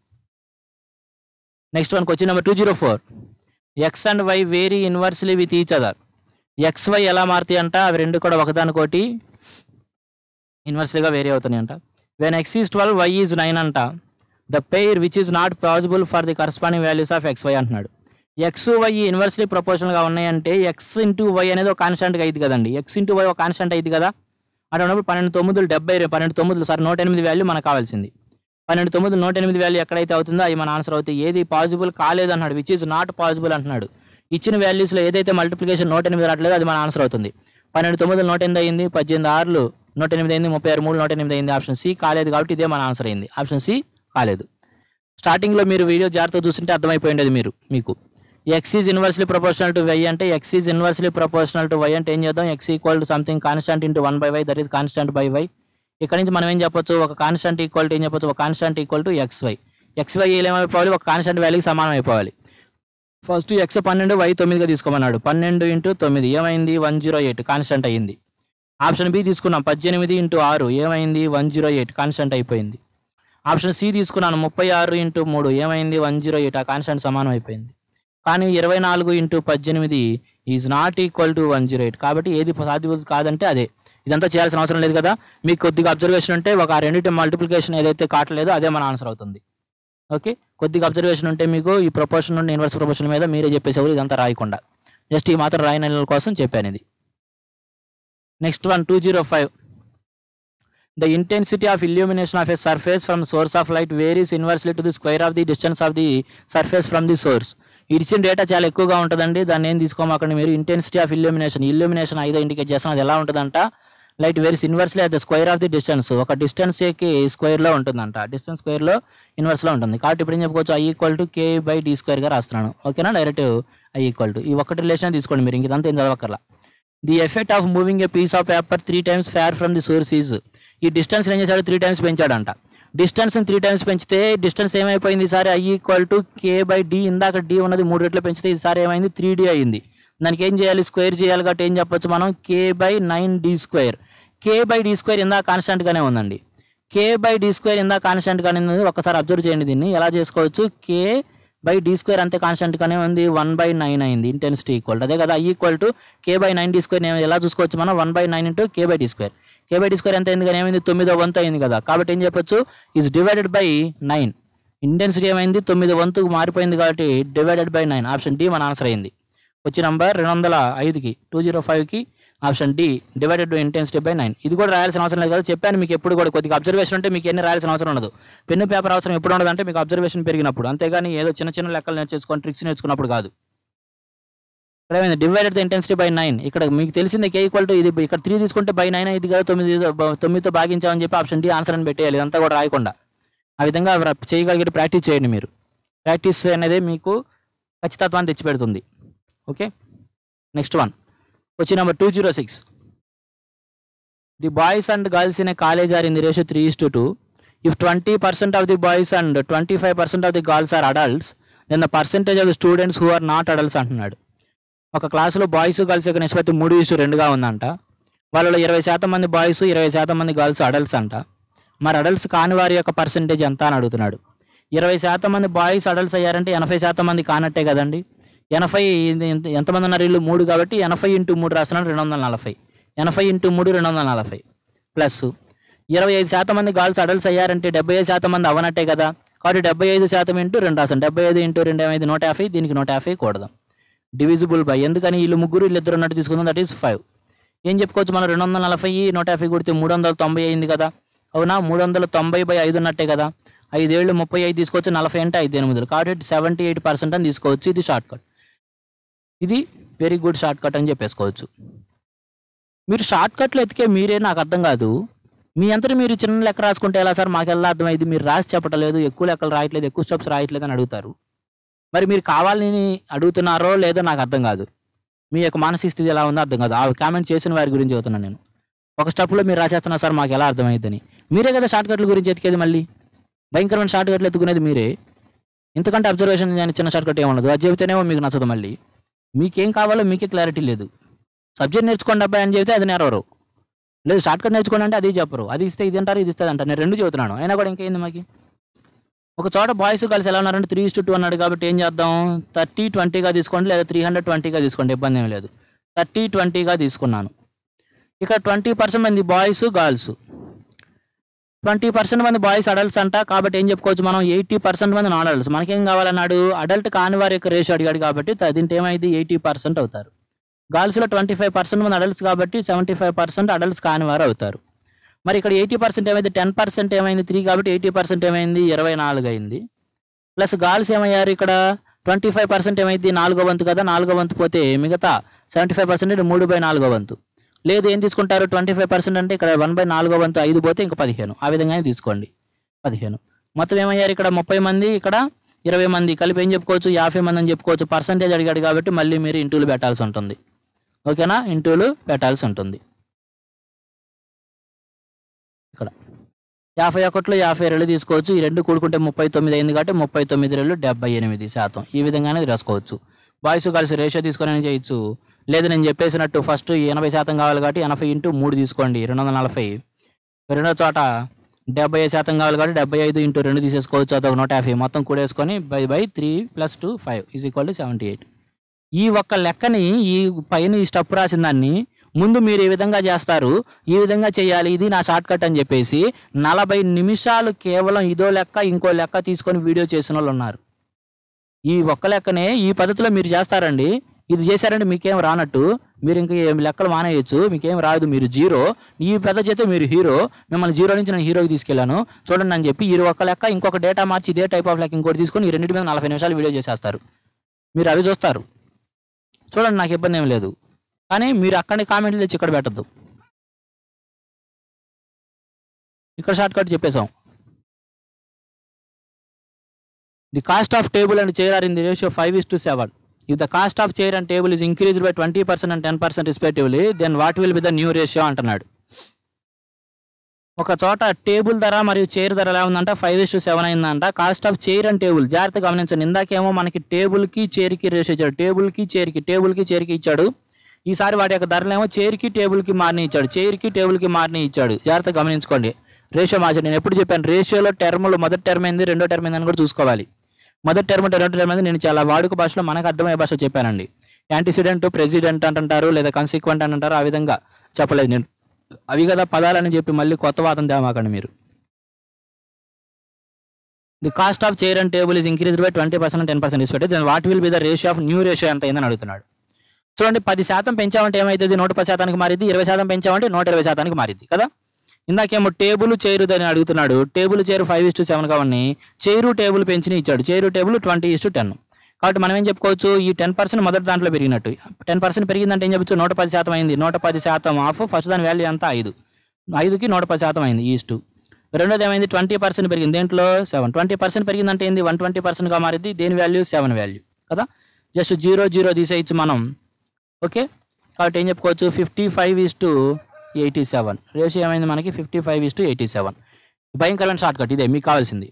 next one question number two zero four X and Y vary inversely with each other X Y ఎలా మారుతాయి అంట అవి రెండు కూడా ఒకదానికోటి ఇన్వర్స్లీగా వేరీ అవుతున్నాయి అంట when X is twelve Y is nine అంట the pair which is not possible for the corresponding values of X Y అంటున్నాడు ఎక్స్ వై ఇన్వర్స్లీ ప్రపోర్షనల్గా ఉన్నాయంటే ఎక్స్ ఇంటూ వై అనేది ఒక కాన్స్టెంట్గా అయింది కదండి ఎక్స్ ఇంటూ వై ఒక కాన్స్టెంట్ అయింది కదా అటువంటిప్పుడు పన్నెండు తొమ్మిదిలు డెబ్బై పన్నెండు తొమ్మిదిలు సార్ నూట ఎనిమిది వాల్యూ మనకు కావాల్సింది పన్నెండు తొమ్మిది నూట ఎనిమిది వాల్యూ ఎక్కడైతే అవుతుందో అవి మన ఆన్సర్ అవుతాయి ఏది పాసిబుల్ కాలేదు అన్నాడు విచ్ ఈజ్ నాట్ పాసిబుల్ అంటున్నాడు ఇచ్చిన వాల్యూస్లో ఏదైతే మల్టిప్లికేషన్ నూట ఎనిమిది రావట్లేదో అది మన ఆన్సర్ అవుతుంది పన్నెండు తొమ్మిది నూట ఎనిమిది అయింది పద్దెనిమిది ఆరులు నూట ఎనిమిది అయింది ముప్పై ఆరు మూడు నూట ఎనిమిది అయింది ఆప్షన్ సి కాలేదు కాబట్టి ఇదే మన ఆన్సర్ అయింది ఆప్షన్ సి కాలేదు స్టార్టింగ్లో మీరు వీడియో జాగ్రత్తగా చూస్తుంటే అర్థమైపోయి ఉండేది మీరు మీకు X is inversely proportional to Y అంటే X is inversely proportional to Y అంటే ఏం చేద్దాం X equal to something constant into one by Y that is constant by Y ఇక్కడ నుంచి మనం ఏం చెప్పొచ్చు ఒక కాన్స్టెంట్ ఈక్వల్ టు ఏం చెప్పొచ్చు ఒక constant equal to X Y X Y ఏమైపోవాలి ఒక కాన్స్టెంట్ వాల్యూకి సమానం అయిపోవాలి ఫస్ట్ ఎక్స్ పన్నెండు వై తొమ్మిదిగా తీసుకోమన్నాడు పన్నెండు ఇంటూ తొమ్మిది ఏమైంది వన్ జీరో ఎయిట్ కాన్స్టెంట్ అయ్యింది ఆప్షన్ బి తీసుకున్నాం పద్దెనిమిది ఇంటూ ఆరు ఏమైంది వన్ జీరో ఎయిట్ కాన్స్టెంట్ అయిపోయింది ఆప్షన్ సి తీసుకున్నాను ముప్పై ఆరు ఇంటూ మూడు ఏమైంది వన్ జీరో ఎయిట్ ఆ కాన్స్టెంట్ సమానం అయిపోయింది కానీ ఇరవై నాలుగు ఇంటూ పద్దెనిమిది is not equal to one zero eight కాబట్టి ఏది సాధ్యం కాదంటే అదే ఇదంతా చేయాల్సిన అవసరం లేదు కదా మీకు కొద్దిగా అబ్జర్వేషన్ ఉంటే ఒక ఆ రెండింటి మల్టిప్లికేషన్ ఏదైతే కావట్లేదో అదే మన ఆన్సర్ అవుతుంది ఓకే కొద్దిగా అబ్జర్వేషన్ ఉంటే మీకు ఈ ప్రపోర్షన్ నుండి ఇన్వర్స్ ప్రపోర్షన్ మీద మీరే చెప్పేసేవారు ఇదంతా రాయకుండా జస్ట్ ఈ మాత్రం రాయన కోసం చెప్పాను ఇది next one two zero five the intensity of illumination of a surface from source of light varies inversely to the square of the distance of the surface from the source ఇచ్చిన data చాలా ఎక్కువగా ఉంటుందండి దాన్ని ఏం తీసుకోమాకండి మీరు intensity of illumination illumination ఐదో indicate చేస్తాం అది ఎలా ఉంటుందంట light varies inversely at the square of the distance ఒక డిస్టెన్స్కి స్క్వేర్లో ఉంటుందంట డిస్టెన్స్ స్క్వేర్లో ఇన్వర్స్లో ఉంటుంది కాబట్టి ఇప్పుడు ఏం చెప్పుకోవచ్చు I equal to K by D స్క్వేర్గా రాస్తున్నాను ఓకేనా డైరెక్ట్ ఐ ఈక్వల్ టు ఈ ఒక్కటి రిలేషన్ తీసుకోండి మీరు ఇంకంతా ఏం చదవక్కర్లా the effect of moving a piece of paper three times far from the source is ఈ డిస్టెన్స్ ఏం చేశాడు త్రీ టైమ్స్ పెంచాడంట డిస్టెన్స్ త్రీ టైమ్స్ పెంచితే డిస్టెన్స్ ఏమైపోయింది ఈసారి I equal to K by D ఇందాక డి ఉన్నది మూడు రెట్లు పెంచితే ఈసారి ఏమైంది త్రీ డి అయింది దానికి ఏం చేయాలి స్క్వేర్ చేయాలి కాబట్టి ఏం చెప్పొచ్చు మనం K by nine D square K by D square ఇందాక కాన్స్టెంట్గానే ఉందండి కే బై డి స్క్వేర్ ఇందాక కాన్స్టెంట్గానే ఉంది ఒకసారి అబ్జర్వ్ చేయండి దీన్ని ఎలా చేసుకోవచ్చు కే బై డి స్క్వేర్ అంతే కాన్స్టెంట్గానే ఉంది వన్ బై నైన్ అయింది ఇంటెన్సిటీ ఈక్వల్ అదే కదా equal to K by nine D square ఎలా చూసుకోవచ్చు మనం one by nine into K by D square K by D square ఎంత అయింది కానీ ఏమైంది తొమ్మిదో వంతు అయింది కదా కాబట్టి ఏం చెప్పొచ్చు is divided by nine intensity ఏమైంది తొమ్మిది వంతుకు మారిపోయింది కాబట్టి divided by nine option D మన ఆన్సర్ అయింది వచ్చి నంబర్ రెండు వందల ఐదుకి టూ జీరో ఫైవ్కి option D divided by intensity by nine ఇది కూడా రాయాల్సిన అవసరం లేదు కదా చెప్పాను మీకు ఎప్పుడు కూడా కొద్దిగా అబ్జర్వేషన్ ఉంటే మీకు ఎన్ని రాయాల్సిన అవసరం ఉండదు పెన్ను పేపర్ అవసరం ఎప్పుడు ఉండదు అంటే మీకు అబ్జర్వేషన్ పెరిగినప్పుడు అంతేగాని ఏదో చిన్న చిన్న లెక్కలు నేర్చేసుకొని ట్రిక్స్ నేర్చుకున్నప్పుడు కాదు ఇక్కడ ఏమైంది divided the intensity by nine ఇక్కడ మీకు తెలిసింది కే ఈక్వల్ టు ఇది ఇక్కడ త్రీ తీసుకుంటే బై నైన్ ఇది కదా తొమ్మిది తొమ్మిదితో భాగించామని చెప్పి ఆప్షన్ డి ఆన్సర్ అని పెట్టేయాలి ఇదంతా కూడా రాయకుండా ఆ విధంగా ర- చేయగలిగే ప్రాక్టీస్ చేయండి మీరు ప్రాక్టీస్ అనేది మీకు ఖచ్చితత్వాన్ని తెచ్చిపెడుతుంది ఓకే నెక్స్ట్ వన్ వచ్చి number two zero six the boys and girls in a college are in the ratio three is to two if twenty percent of the boys and twenty five percent of the girls are adults then the percentage of the students who are not adults అంటున్నాడు ఒక క్లాసులో boys girls యొక్క నిష్పత్తి మూడు is to రెండుగా ఉందంట వాళ్ళలో ఇరవై శాతం మంది బాయ్స్ ఇరవై శాతం మంది గర్ల్స్ అడల్ట్స్ అంట మరి అడల్ట్స్ కాని వారి యొక్క పర్సెంటేజ్ ఎంత అని అడుగుతున్నాడు ఇరవై శాతం మంది బాయ్స్ అడల్ట్స్ అయ్యారంటే ఎనభై శాతం మంది కానట్టే కదండి ఎనభై ఇది ఎంత- ఎంతమంది ఉన్నారు వీళ్ళు మూడు కాబట్టి ఎనభై ఇంటూ మూడు రాస్తున్నాడు రెండు వందల నలభై ఎనభై ఇంటూ మూడు రెండు వందల నలభై ప్లస్ ఇరవై ఐదు శాతం మంది గర్ల్స్ అడల్ట్స్ అయ్యారంటే డెబ్బై ఐదు శాతం మంది అవనట్టే కదా కాబట్టి డెబ్బై ఐదు శాతం ఇంటూ రెండు రాసాం డెబ్బై ఐదు ఇంటూ రెండు ఏమైంది నూట యాభై దీనికి నూట యాభై కూడదాం డివిజిబుల్ బై ఎందుకని వీళ్ళు ముగ్గురు వీళ్ళిద్దరు ఉన్నట్టు తీసుకుందాం దట్ ఈస్ ఫైవ్ ఏం చెప్పుకోవచ్చు మనం రెండు వందల నలభై నూట యాభై కొడితే మూడు వందల తొంభై అయింది కదా అవునా మూడు వందల తొంభై బై ఐదు ఉన్నట్టే కదా ఐదేళ్ళు ముప్పై ఐదు తీసుకోవచ్చు నలభై అంటే ఐదు ఎనిమిదిలు కాబట్టి సెవెంటీ ఎయిట్ పర్సెంట్ అని తీసుకోవచ్చు ఇది షార్ట్ కట్ ఇది వెరీ గుడ్ షార్ట్ కట్ అని చెప్పేసుకోవచ్చు మీరు షార్ట్ కట్లు ఎతికే మీరే నాకు అర్థం కాదు మీ అంతటి మీరు చిన్న లెక్క రాసుకుంటే ఎలా సార్ మాకు ఎలా అర్థమైంది మీరు రాసి చెప్పట్లేదు ఎక్కువ లెక్కలు రాయట్లేదు ఎక్కువ స్టెప్స్ రాయట్లేదు అని అడుగుతారు మరి మీరు కావాలని అడుగుతున్నారో లేదో నాకు అర్థం కాదు మీ యొక్క మానసిక స్థితి ఎలా ఉందో అర్థం కాదు ఆ కామెంట్ చేసిన వారి గురించి చెబుతున్నాను నేను ఒక స్టెప్లో మీరు రాసేస్తున్నారు సార్ మాకు ఎలా అర్థమైందని మీరే కదా షార్ట్ కట్ల గురించి ఎతికేది మళ్ళీ భయంకరమైన షార్ట్ కట్లు ఎత్తుకునేది మీరే ఇంతకంటే అబ్జర్వేషన్ కానీ చిన్న షార్ట్ కట్ ఏముండదు అది చెబితేనేమో మీకు నచ్చదు మళ్ళీ మీకేం కావాలో మీకే క్లారిటీ లేదు సబ్జెక్ట్ నేర్చుకోండి అబ్బాయి అని చెబితే అది నేరవరు లేదు షార్ట్ కట్ నేర్చుకోండి అంటే అది చెప్పరు అది ఇస్తే ఇది అంటారు ఇది ఇస్తుంది అంటారు నేను రెండు చెబుతున్నాను అయినా కూడా ఇంకేంది మాకి ఒక చోట బాయ్స్ కలిసి ఎలా ఉన్నారంటే త్రీ ఇస్ టూ అన్నాడు కాబట్టి ఏం చేద్దాం థర్టీ ట్వంటీగా తీసుకోండి లేదా త్రీ హండ్రెడ్ ట్వంటీగా తీసుకోండి ఇబ్బంది ఏం లేదు థర్టీ ట్వంటీగా తీసుకున్నాను ఇక్కడ ట్వంటీ పర్సెంట్ మంది బాయ్స్ గర్ల్స్ ట్వంటీ పర్సెంట్ మంది బాయ్స్ అడల్ట్స్ అంట కాబట్టి ఏం చెప్పుకోవచ్చు మనం ఎయిటీ పర్సెంట్ మంది నాన్ అడల్ట్స్ మనకేం కావాలన్నాడు అడల్ట్ కాని వారి యొక్క రేషియో అడిగాడు కాబట్టి త- దీంట్లో ఏమైంది ఎయిటీ పర్సెంట్ అవుతారు గర్ల్స్లో ట్వంటీ ఫైవ్ పర్సెంట్ మంది అడల్ట్స్ కాబట్టి సెవెంటీ ఫైవ్ పర్సెంట్ అడల్ట్స్ కాని వారు అవుతారు మరి ఇక్కడ ఎయిటీ పర్సెంట్ ఏమైంది టెన్ పర్సెంట్ ఏమైంది త్రీ కాబట్టి ఎయిటీ పర్సెంట్ ఏమైంది ఇరవై నాలుగు అయింది ప్లస్ గర్ల్స్ ఏమయ్యారు ఇక్కడ ట్వంటీ ఫైవ్ పర్సెంట్ ఏమైంది నాలుగో వంతు కదా నాలుగో వంతు పోతే మిగతా సెవెంటీ ఫైవ్ పర్సెంట్ మూడు బై నాలుగో వంతు లేదు ఏం తీసుకుంటారు ట్వంటీ ఫైవ్ పర్సెంట్ అంటే ఇక్కడ వన్ బై నాలుగో వంతు ఐదు పోతే ఇంకా పదిహేను ఆ విధంగానే తీసుకోండి పదిహేను మొత్తం ఏమయ్యారు ఇక్కడ ముప్పై మంది ఇక్కడ ఇరవై మంది కలిపి ఏం చెప్పుకోవచ్చు యాభై మంది అని చెప్పుకోవచ్చు పర్సంటేజ్ అడిగాడు కాబట్టి మళ్ళీ మీరు ఇంటూలు పెట్టాల్సి ఉంటుంది ఓకేనా ఇంటూలు పెట్టాల్సి ఉంటుంది ఇక్కడ యాభై ఒకటిలో యాభై రెండు తీసుకోవచ్చు ఈ రెండు కూడుకుంటే ముప్పై తొమ్మిది అయింది కాబట్టి ముప్పై తొమ్మిది రెండు డెబ్బై ఎనిమిది శాతం ఈ విధంగానే రాసుకోవచ్చు బాయ్స్ కలిసి రేషియో తీసుకొని ఏం చేయొచ్చు లేదు నేను చెప్పేసినట్టు ఫస్ట్ ఎనభై శాతం కావాలి కాబట్టి ఎనభై ఇంటూ మూడు తీసుకోండి రెండు వందల నలభై రెండో చోట డెబ్బై ఐదు శాతం కావాలి కాబట్టి డెబ్బై ఐదు ఇంటూ రెండు తీసేసుకోవచ్చు అదొక నూట యాభై మొత్తం కూడేసుకొని by by three plus two five is equal to seventy eight ఈ ఒక్క లెక్కని ఈ పైన ఈ స్టెప్ రాసిన దాన్ని ముందు మీరు ఈ విధంగా చేస్తారు ఈ విధంగా చేయాలి ఇది నా షార్ట్ కట్ అని చెప్పేసి నలభై నిమిషాలు కేవలం ఇదో లెక్క ఇంకో లెక్క తీసుకొని వీడియో చేసిన వాళ్ళు ఉన్నారు ఈ ఒక్క లెక్కనే ఈ పద్ధతిలో మీరు చేస్తారండి ఇది చేశారంటే మీకేం రానట్టు మీరు ఇంకా ఏం లెక్కలు మానేయచ్చు మీకేం రాదు మీరు జీరో ఈ పెద్ద చేస్తే మీరు హీరో మిమ్మల్ని జీరో నుంచి నేను హీరోకి తీసుకెళ్ళాను చూడండి అని చెప్పి ఈ ఒక్క లెక్క ఇంకొక డేటా మార్చి ఇదే టైప్ ఆఫ్ లెక్క ఇంకోటి తీసుకొని ఈ రెండింటి మీద నలభై నిమిషాలు వీడియో చేసేస్తారు మీరు అవి చూస్తారు చూడండి నాకు ఇబ్బంది ఏం లేదు కానీ మీరు అక్కడి కామెంట్లు తెచ్చి ఇక్కడ పెట్టద్దు ఇక్కడ షార్ట్ కట్ చెప్పేశాం the cost of table and chair are in the ratio five is to seven if the cost of chair and table is increased by twenty percent and ten percent respectively then what will be the new ratio అంటున్నాడు ఒక చోట table ధర మరియు chair ధర ఎలా ఉందంట five is to seven అయిందంట cost of chair and table జాగ్రత్త గమనించండి ఇందాకేమో మనకి టేబుల్కి చైర్కి రేషియో ఇచ్చాడు టేబుల్కి చైర్కి టేబుల్కి చైర్కి ఇచ్చాడు ఈసారి వాటి యొక్క ధరలేమో చైర్కి టేబుల్కి మారిని ఇచ్చాడు చైర్కి టేబుల్కి మారిని ఇచ్చాడు జాగ్రత్త గమనించుకోండి రేషియో మార్చాడు నేను ఎప్పుడు చెప్పాను రేషియోలో టర్ములు మొదటి టర్మ్ ఏంది రెండో టర్మ్ ఏంది అని కూడా చూసుకోవాలి మొదటి టర్మ్ రెండో టర్మ్ ఏంది నేను చాలా వాడుక భాషలో మనకు అర్థమయ్యే భాష చెప్పానండి యాంటిసిడెంట్ ప్రెసిడెంట్ అంటుంటారు లేదా కన్సిక్వెంట్ అని అంటారు ఆ విధంగా చెప్పలేదు నేను అవి కదా పదాలని చెప్పి మళ్ళీ కొత్త వాదం తేమాకండి మీరు the cost of chair and table is increase by twenty percent ten percent is then what will be the ratio of new ratio ఎంత అయిందని అడుగుతున్నాడు చూడండి పది శాతం పెంచామంటే ఏమైతుంది నూట పది శాతానికి మారిద్ది ఇరవై శాతం పెంచామంటే నూట ఇరవై శాతానికి మారిద్ది కదా ఇందాకేమో టేబుల్ చైరు అని అడుగుతున్నాడు table chair five is to seven కావండి చైరు టేబుల్ పెంచిని ఇచ్చాడు chair table twenty is to ten కాబట్టి మనం ఏం చెప్పుకోవచ్చు ఈ టెన్ పర్సెంట్ మొదటి దాంట్లో పెరిగినట్టు టెన్ పర్సెంట్ పెరిగిందంటే ఏం చెప్పచ్చు నూట పది శాతం అయింది నూట పది శాతం ఆఫ్ ఫస్ట్ దాని వాల్యూ ఎంత ఐదు ఐదుకి నూట పది శాతం అయింది ఈస్ట్ రెండోది ఏమైంది ట్వంటీ పర్సెంట్ పెరిగింది దేంట్లో సెవెన్ ట్వంటీ పర్సెంట్ పెరిగిందంటే ఏంది వన్ ట్వంటీ పర్సెంట్గా మారింది దేని వాల్యూ సెవెన్ వాల్యూ కదా జస్ట్ జీరో జీరో తీసేయచ్చు మనం ఓకే కాబట్టి ఏం చెప్పుకోవచ్చు fifty five is to eighty seven ratio ఏమైంది మనకి fifty five is to eighty seven భయంకరమైన షార్ట్ కట్ ఇదే మీకు కావాల్సింది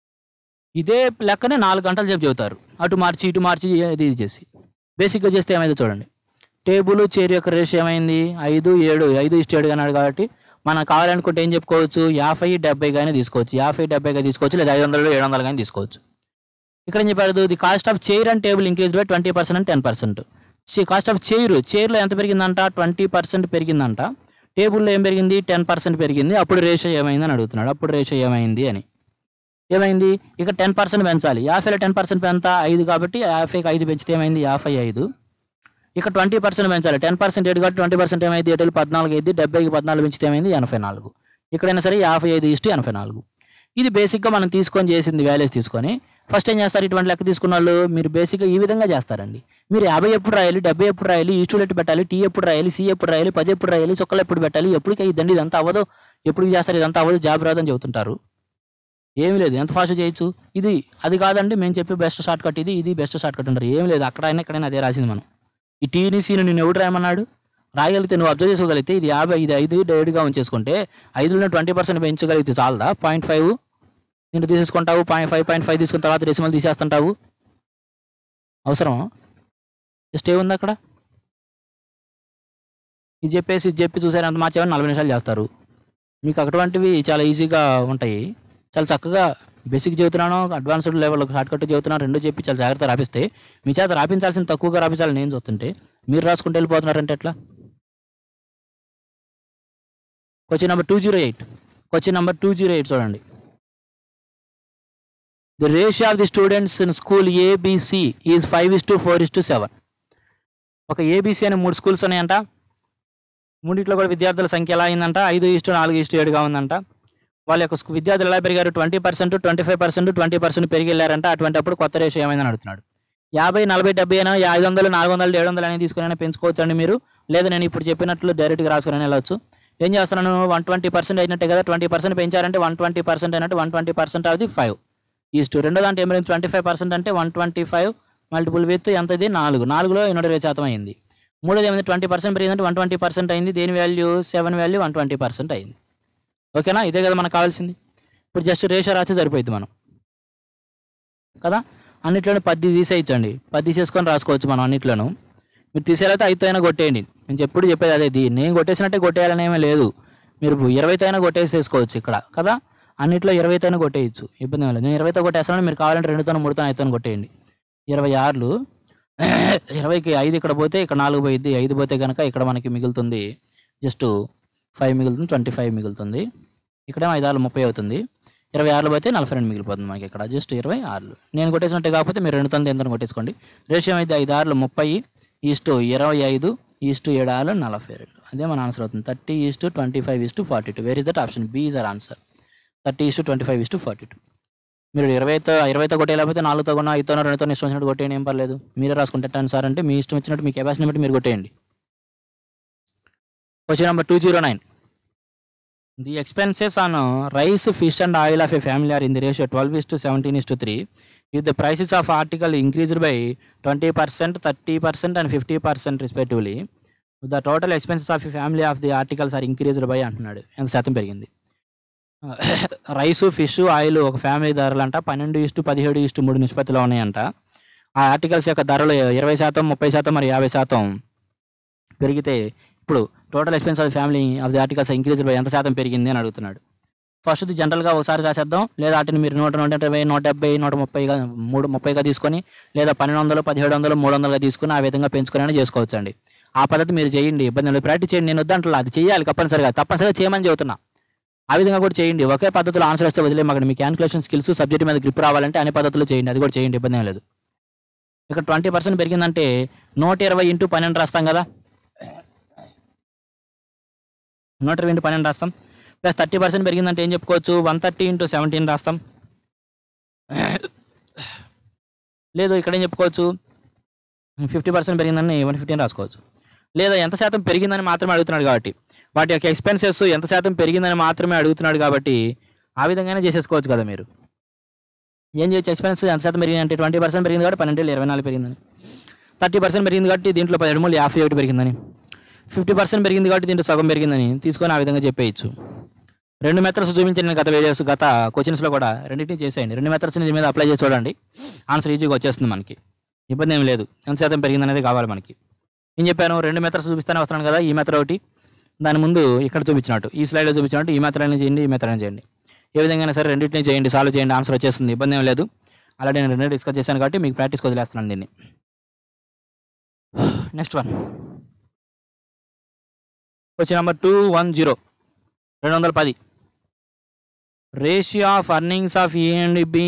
ఇదే లెక్కనే నాలుగు గంటలు చెప్పి చెబుతారు అటు మార్చి ఇటు మార్చి ఇది ఇది చేసి బేసిక్గా చేస్తే ఏమైందో చూడండి టేబుల్ చైర్ యొక్క రేషియో ఏమైంది ఐదు ఏడు ఐదు ఇష్ట ఏడు అన్నాడు కాబట్టి మనం కావాలనుకుంటే ఏం చెప్పుకోవచ్చు యాభై డెబ్బై కానీ తీసుకోవచ్చు యాభై డెబ్బైగా తీసుకోవచ్చు లేదా ఐదు వందలు ఏడు వందలు కానీ తీసుకోవచ్చు ఇక్కడ ఏం చెప్పారు the cost of chair and table increase by twenty percent and ten percent cost of chair చైర్లో ఎంత పెరిగిందంట ట్వంటీ పర్సెంట్ పెరిగిందంట టేబుల్లో ఏం పెరిగింది టెన్ పర్సెంట్ పెరిగింది అప్పుడు రేషియో ఏమైంది అని అడుగుతున్నాడు అప్పుడు రేషియో ఏమైంది అని ఏమైంది ఇక టెన్ పర్సెంట్ పెంచాలి యాభైలో టెన్ పర్సెంట్ పెంత ఐదు కాబట్టి యాభైకి ఐదు పెంచితే ఏమైంది యాభై ఐదు ఇక ట్వంటీ పర్సెంట్ పెంచాలి టెన్ పర్సెంట్ ఏడు కాబట్టి ట్వంటీ పర్సెంట్ ఏమైంది ఏడు పద్నాలుగు అయింది డెబ్బైకి పద్నాలుగు పెంచితే ఏమైంది ఎనభై నాలుగు ఇక్కడైనా సరే యాభై ఐదు ఇష్టు ఎనభై నాలుగు ఇది బేసిక్గా మనం తీసుకొని చేసింది వాల్యూస్ తీసుకొని ఫస్ట్ ఏం చేస్తారు ఇటువంటి లెక్క తీసుకున్న వాళ్ళు మీరు బేసిక్గా ఈ విధంగా చేస్తారండి మీరు యాభై ఎప్పుడు రాయాలి డెబ్బై ఎప్పుడు రాయాలి ఈస్టులు ఎప్పుడు పెట్టాలి టీ ఎప్పుడు రాయాలి సి ఎప్పుడు రాయాలి పది ఎప్పుడు రాయాలి చుక్కలు ఎప్పుడు పెట్టాలి ఎప్పటికీ ఇదండి ఇదంతా అవ్వదు ఎప్పుడు చేస్తారు ఇదంతా అవ్వదు జాబ్ రాదని చెబుతుంటారు ఏమీ లేదు ఎంత ఫాస్ట్ చేయొచ్చు ఇది అది కాదండి మేము చెప్పే బెస్ట్ షార్ట్ కట్ ఇది ఇది బెస్ట్ షార్ట్ కట్ అంటారు ఏం లేదు అక్కడైనా ఎక్కడైనా అదే రాసింది మనం ఈ టీని సీని నేను ఎవడు రాయమన్నాడు రాయగలిగితే నువ్వు అబ్జర్వ్ చేసుకోగలిగితే ఇది యాభై ఇది ఐదు డైరెక్ట్గా ఉంచేసుకుంటే ఐదులో ట్వంటీ పర్సెంట్ పెంచగలిగితే చాలదా పాయింట్ ఫైవ్ నేను తీసేసుకుంటావు పాయింట్ ఫైవ్ పాయింట్ ఫైవ్ తీసుకున్న తర్వాత డెసిమల్ తీసేస్తుంటావు అవసరం జస్ట్ ఏముంది అక్కడ ఇది చెప్పేసి ఇది చెప్పి చూసారు అంత మార్చేవని నలభై నిమిషాలు చేస్తారు మీకు అటువంటివి చాలా ఈజీగా ఉంటాయి చాలా చక్కగా బేసిక్ చెబుతున్నాను అడ్వాన్స్డ్ లెవెల్ షార్ట్ కట్ చెబుతున్నాను రెండు చెప్పి చాలా జాగ్రత్త రాపిస్తే మీ చేత రాపించాల్సిన తక్కువగా రాపించాలని నేను చూస్తుంటే మీరు రాసుకుంటూ వెళ్ళిపోతున్నారంటే ఎట్లా question number two zero eight question number two zero eight చూడండి the ratio of the students in school ABC is five is to four is to seven ఒక ఏబిసి అనే మూడు స్కూల్స్ ఉన్నాయంట మూడిట్లో కూడా విద్యార్థుల సంఖ్య ఎలా అయిందంట ఐదు ఇస్టు నాలుగు ఇస్టు ఏడుగా ఉందంట వాళ్ళ యొక్క స్కూ- విద్యార్థులు ఎలా పెరిగారు twenty percent twenty five percent twenty percent పెరిగి వెళ్ళారంట అటువంటి అప్పుడు కొత్త రేషియో ఏమైందని అడుగుతున్నాడు యాభై నలభై డెబ్బై అయినా ఐదు వందలు నాలుగు వందలు ఏడు వందలు అనేది తీసుకుని పెంచుకోవచ్చు అండి మీరు లేదా నేను ఇప్పుడు చెప్పినట్లు డైరెక్ట్గా రాసుకుని వెళ్ళవచ్చు ఏం చేస్తున్నాను వన్ ట్వంటీ పర్సెంట్ అయినట్టే కదా ట్వంటీ పర్సెంట్ పెంచారంటే వన్ ట్వంటీ పర్సెంట్ అయినట్టు one twenty percent of the five is to రెండో దాంట్లో ఏమైంది ట్వంటీ ఫైవ్ పర్సెంట్ అంటే one twenty five multiple with ఎంత ఇది నాలుగు నాలుగులో నూట ఇరవై శాతం అయింది మూడోది ఏమైంది ట్వంటీ పర్సెంట్ పెరిగిందంటే వన్ ట్వంటీ పర్సెంట్ అయింది దేని value seven value one twenty percent అయింది ఓకేనా ఇదే కదా మనకు కావాల్సింది ఇప్పుడు జస్ట్ రేషియో రాస్తే సరిపోయింది మనం కదా అన్నిట్లోనే పది తీసేయచ్చండి పది తీసేసుకొని రాసుకోవచ్చు మనం అన్నిట్లోనూ మీరు తీసేయాలైతే ఐదుతో అయినా కొట్టేయండి నేను ఎప్పుడు చెప్పేది అదే ఇది నేను కొట్టేసినట్టే కొట్టేయాలని ఏమీ లేదు మీరు ఇరవైతో అయినా కొట్టేసేసుకోవచ్చు ఇక్కడ కదా అన్నిట్లో ఇరవైతో అయినా కొట్టేయచ్చు ఇబ్బంది ఏం లేదు నేను ఇరవైతో కొట్టేస్తాను మీరు కావాలంటే రెండుతో మూడుతో ఐదుతో కొట్టేయండి ఇరవై ఆరులు ఇరవైకి ఐదు ఇక్కడ పోతే ఇక్కడ నాలుగు పోయిద్ది ఐదు పోతే కనుక ఇక్కడ మనకి మిగులుతుంది జస్ట్ ఫైవ్ మిగులుతుంది ట్వంటీ ఫైవ్ మిగులుతుంది ఇక్కడేమో ఐదు ఆరు ముప్పై అవుతుంది ఇరవై ఆరులు పోతే నలభై రెండు మిగిలిపోతుంది మనకి ఇక్కడ జస్ట్ ఇరవై ఆరులు నేను కొట్టేసినట్టే కాకపోతే మీరు రెండు తొమ్మిది ఎంత కొట్టేసుకోండి రేషియో అయితే ఐదు ఆరులు ముప్పై ఈస్టు ఇరవై ఐదు ఈస్టు ఏడు ఆరులు నలభై రెండు అదే మన ఆన్సర్ అవుతుంది thirty is to twenty five is to forty two where is that option B is our answer thirty is to twenty five is to forty two మీరు ఇరవైతో ఇరవైతో కొట్టేయలేకపోతే నాలుగుతో కొన్నా ఐదుతో రెండుతో ఇష్టం వచ్చినట్టు కొట్టేయండి ఏం పర్లేదు మీరే రాసుకుంటే టెన్ సార్ అంటే మీ ఇష్టం వచ్చినట్టు మీ కెపాసిటీ బట్టి మీరు కొట్టేయండి question number two zero nine the expenses on rice fish and oil of a family are in the ratio twelve is to seventeen is to three if the prices of article increased by twenty percent thirty percent and fifty percent respectively the total expenses of family of the articles are increased by అంటున్నాడు ఎంత శాతం పెరిగింది rice fish oil ఒక family ధరలు అంట పన్నెండు is to పదిహేడు is to మూడు నిష్పత్తిలో ఉన్నాయంట ఆ ఆర్టికల్స్ యొక్క ధరలు ఇరవై శాతం ముప్పై శాతం మరి యాభై శాతం పెరిగితే ఇప్పుడు total expense of family of the articles increase by ఎంత శాతం పెరిగింది అని అడుగుతున్నాడు ఫస్ట్ జనరల్గా ఒకసారి రాసేద్దాం లేదా వాటిని మీరు నూట నూట ఇరవై నూట డెబ్బై నూట ముప్పైగా మూడు ముప్పైగా తీసుకొని లేదా పన్నెండు వందలు పదిహేడు వందలు మూడు వందలుగా తీసుకొని ఆ విధంగా పెంచుకొని చేసుకోవచ్చు అండి ఆ పద్ధతి మీరు చేయండి ఇబ్బంది లేదు ప్రాక్టీస్ చేయండి నేను వద్దంటలా అది చేయాలి తప్పనిసరిగా తప్పనిసరిగా చేయమని చెబుతున్నా ఆ విధంగా కూడా చేయండి ఒకే పద్ధతిలో ఆన్సర్ వస్తే వదిలే మాకు మీ క్యాల్కులేషన్ స్కిల్స్ సబ్జెక్ట్ మీద గ్రిప్ రావాలంటే అన్ని పద్ధతులు చేయండి అది కూడా చేయండి ఇబ్బంది ఏం లేదు ఇక్కడ ట్వంటీ పర్సెంట్ పెరిగిందంటే నూట ఇరవై ఇంటూ పన్నెండు రాస్తాం కదా నూట ఇరవై ఇంటూ పన్నెండు రాస్తాం ప్లస్ థర్టీ పర్సెంట్ పెరిగిందంటే ఏం చెప్పుకోవచ్చు వన్ థర్టీ ఇంటూ సెవెంటీన్ రాస్తాం లేదు ఇక్కడ ఏం చెప్పుకోవచ్చు ఫిఫ్టీ పర్సెంట్ పెరిగిందని వన్ ఫిఫ్టీన్ రాసుకోవచ్చు లేదా ఎంత శాతం పెరిగిందని మాత్రమే అడుగుతున్నాడు కాబట్టి వాటి యొక్క ఎక్స్పెన్సెస్ ఎంత శాతం పెరిగిందని మాత్రమే అడుగుతున్నాడు కాబట్టి ఆ విధంగానే చేసేసుకోవచ్చు కదా మీరు ఏం చేయొచ్చు ఎక్స్పెన్స్ ఎంత శాతం పెరిగింది అంటే ట్వంటీ పర్సెంట్ పెరిగింది కాబట్టి పన్నెండు వేలు ఇరవై నాలుగు పెరిగిందని థర్టీ పర్సెంట్ పెరిగింది కాబట్టి దీంట్లో పదిహేడు మూడు యాభై ఒకటి పెరిగిందని ఫిఫ్టీ పర్సెంట్ పెరిగింది కాబట్టి దీంట్లో సగం పెరిగిందని తీసుకొని ఆ విధంగా చెప్పేయచ్చు రెండు మెథడ్స్ చూపించి నేను గత వీడియోస్ గత క్వశ్చన్స్లో కూడా రెండింటిని చేసేయండి రెండు మెథడ్స్ దీని మీద అప్లై చేసి చూడండి ఆన్సర్ ఈజీగా వచ్చేస్తుంది మనకి ఇబ్బంది ఏం లేదు ఎంత శాతం పెరిగింది అనేది కావాలి మనకి ఏం చెప్పాను రెండు మెథడ్స్ చూపిస్తానే వస్తున్నాను కదా ఈ మెథడ్ ఒకటి దాని ముందు ఇక్కడ చూపించినట్టు ఈ స్లైడ్లో చూపించినట్టు ఈ మెథడ్ అయినా చేయండి ఈ మెథడ్ అయినా చేయండి ఏ విధంగా సరే రెండింటిని చేయండి సాల్వ్ చేయండి ఆన్సర్ వచ్చేస్తుంది ఇబ్బంది ఏం లేదు ఆల్రెడీ నేను రెండు డిస్కస్ చేశాను కాబట్టి మీకు ప్రాక్టీస్ వదిలేస్తున్నాను దీన్ని next one question number two one zero రెండు వందల పది ratio of earnings of A and B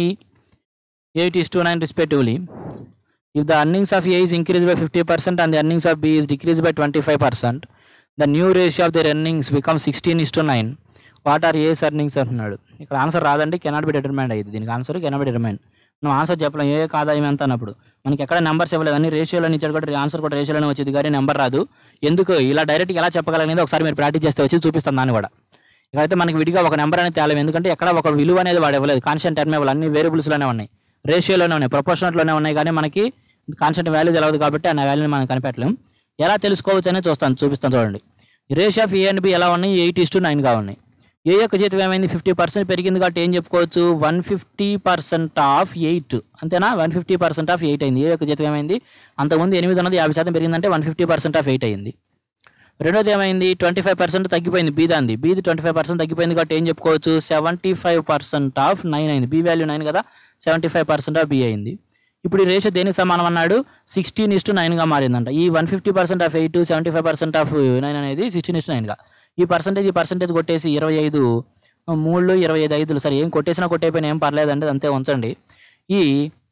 eight is to nine respectively if the earnings of A is increased by fifty percent and the earnings of B is decreased by twenty five percent the new ratio of their earnings become sixteen is to nine what are A's earnings అంటున్నాడు ఇక్కడ answer రాదండి cannot be determined అయ్యింది దీనికి answer cannot be determined నువ్వు answer చెప్పలేం A ఆదాయం ఎంత అన్నప్పుడు మనకి ఎక్కడ నెంబర్స్ ఇవ్వలేదు అన్ని రేషియోలో ఇచ్చాడు కూడా ఆన్సర్ కూడా రేషియోలోనే వచ్చింది కానీ నెంబర్ రాదు ఎందుకు ఇలా డైరెక్ట్ ఎలా చెప్పగలనేది ఒకసారి మీరు ప్రాక్టీస్ చేస్తే వచ్చి చూపిస్తాను దాన్ని కూడా ఇకైతే మనకి విడిగా ఒక నెంబర్ అనేది తేలేం ఎందుకంటే ఎక్కడ ఒక విలువ అనేది వాడు ఇవ్వలేదు కాన్స్టెంట్ టర్మ్ ఇవ్వాలి అన్ని వేరియబుల్స్లోనే ఉన్నాయి రేషియోలోనే ఉన్నాయి ప్రపోర్షనట్లోనే ఉన్నాయి కానీ మనకి కాన్స్టెంట్ వాల్యూ తెలియదు కాబట్టి ఆ వాల్యూని మనం కనిపెట్టలేం ఎలా తెలుసుకోవచ్చు అనేది చూస్తాను చూపిస్తాను చూడండి ratio of A and B ఎలా ఉన్నాయి ఎయిట్ ఇస్ టు నైన్గా ఉన్నాయి ఏ యొక్క జీతం ఏమైంది ఫిఫ్టీ పర్సెంట్ పెరిగింది కాబట్టి ఏం చెప్పుకోవచ్చు one fifty percent of eight అంతేనా one fifty percent of eight అయింది ఏ యొక్క జీతం ఏమైంది అంతకుముందు ఎనిమిది ఉన్నది యాభై శాతం పెరిగిందంటే one fifty percent of eight అయింది రెండోది ఏమైంది ట్వంటీ ఫైవ్ పర్సెంట్ తగ్గిపోయింది బీ దాంది బీది ట్వంటీ ఫైవ్ పర్సెంట్ తగ్గిపోయింది కాబట్టి ఏం చెప్పుకోవచ్చు seventy five percent of nine అయింది బీ వాల్యూ నైన్ కదా seventy five percent of B అయింది ఇప్పుడు ఈ రేషియో దేనికి సమానం అన్నాడు సిక్స్టీన్ ఇస్ టు నైన్గా మారిందంట ఈ one fifty percent of eight seventy five percent of nine అనేది సిక్స్టీన్ ఇస్ టు నైన్గా ఈ పర్సెంటేజ్ ఈ పర్సెంటేజ్ కొట్టేసి ఇరవై ఐదు మూడు ఇరవై ఐదు ఐదులు సరే ఏం కొట్టేసినా కొట్టేపోయినా ఏం పర్లేదండి అంతే ఉంచండి ఈ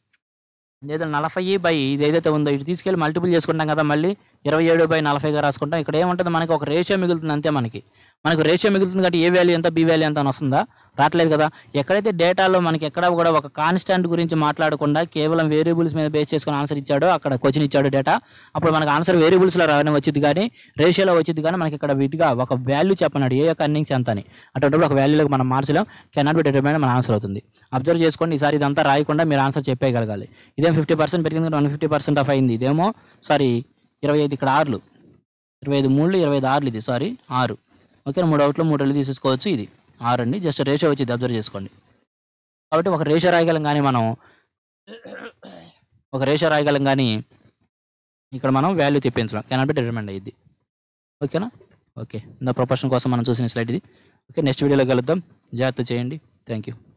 ఏదో నలభై బై ఇది ఏదైతే ఉందో ఇటు తీసుకెళ్ళి మల్టిపుల్ చేసుకుంటాం కదా మళ్ళీ ఇరవై ఏడు బై నలభైగా రాసుకుంటాం ఇక్కడ ఏముంటుంది మనకి ఒక రేషియో మిగులుతుంది అంతే మనకి మనకు రేషియో మిగులుతుంది కాబట్టి ఏ వాల్యూ ఎంత బి వాల్యూ ఎంత అని వస్తుందా రావట్లేదు కదా ఎక్కడైతే డేటాలో మనకి ఎక్కడ కూడా ఒక కాన్స్టాంట్ గురించి మాట్లాడకుండా కేవలం వేరియబుల్స్ మీద బేస్ చేసుకుని ఆన్సర్ ఇచ్చాడో అక్కడ క్వశ్చన్ ఇచ్చాడు డేటా అప్పుడు మనకు ఆన్సర్ వేరియబుల్స్లో రావడం వచ్చింది కానీ రేషియోలో వచ్చింది కానీ మనకి ఇక్కడ విడిగా ఒక వాల్యూ చెప్పన్నాడు ఏ యొక్క అర్నింగ్స్ ఎంత అని అటువంటిప్పుడు ఒక వాల్యూలోకి మనం మార్చలేం కెనాట్ బి డిటర్మైన్ మన ఆన్సర్ అవుతుంది అబ్జర్వ్ చేసుకోండి ఈసారి ఇదంతా రాయకుండా మీరు ఆన్సర్ చెప్పేయగలగాలి ఇదేం ఫిఫ్టీ పర్సెంట్ పెరిగింది వన్ ఫిఫ్టీ పర్సెంట్ ఆఫ్ అయింది ఇదేమో సారీ ఇరవై ఐదు ఇక్కడ ఆరులు ఇరవై ఐదు మూడు ఇరవై ఐదు ఆరులు ఇది సారీ ఆరు ఓకే మూడు అవుట్లో మూడు వెళ్ళి తీసేసుకోవచ్చు ఇది ఆరు అండి జస్ట్ రేషియో వచ్చింది అబ్జర్వ్ చేసుకోండి కాబట్టి ఒక రేషియో రాయగలం కానీ మనం ఒక రేషియో రాయగలం కానీ ఇక్కడ మనం వాల్యూ తెప్పించడం కెనాట్ బి డిటర్మెండ్ అయ్యింది ఓకేనా ఓకే నా ప్రొపోర్షన్ కోసం మనం చూసిన స్లైడ్ ఇది ఓకే నెక్స్ట్ వీడియోలో కలుద్దాం జాగ్రత్త చేయండి థ్యాంక్ యూ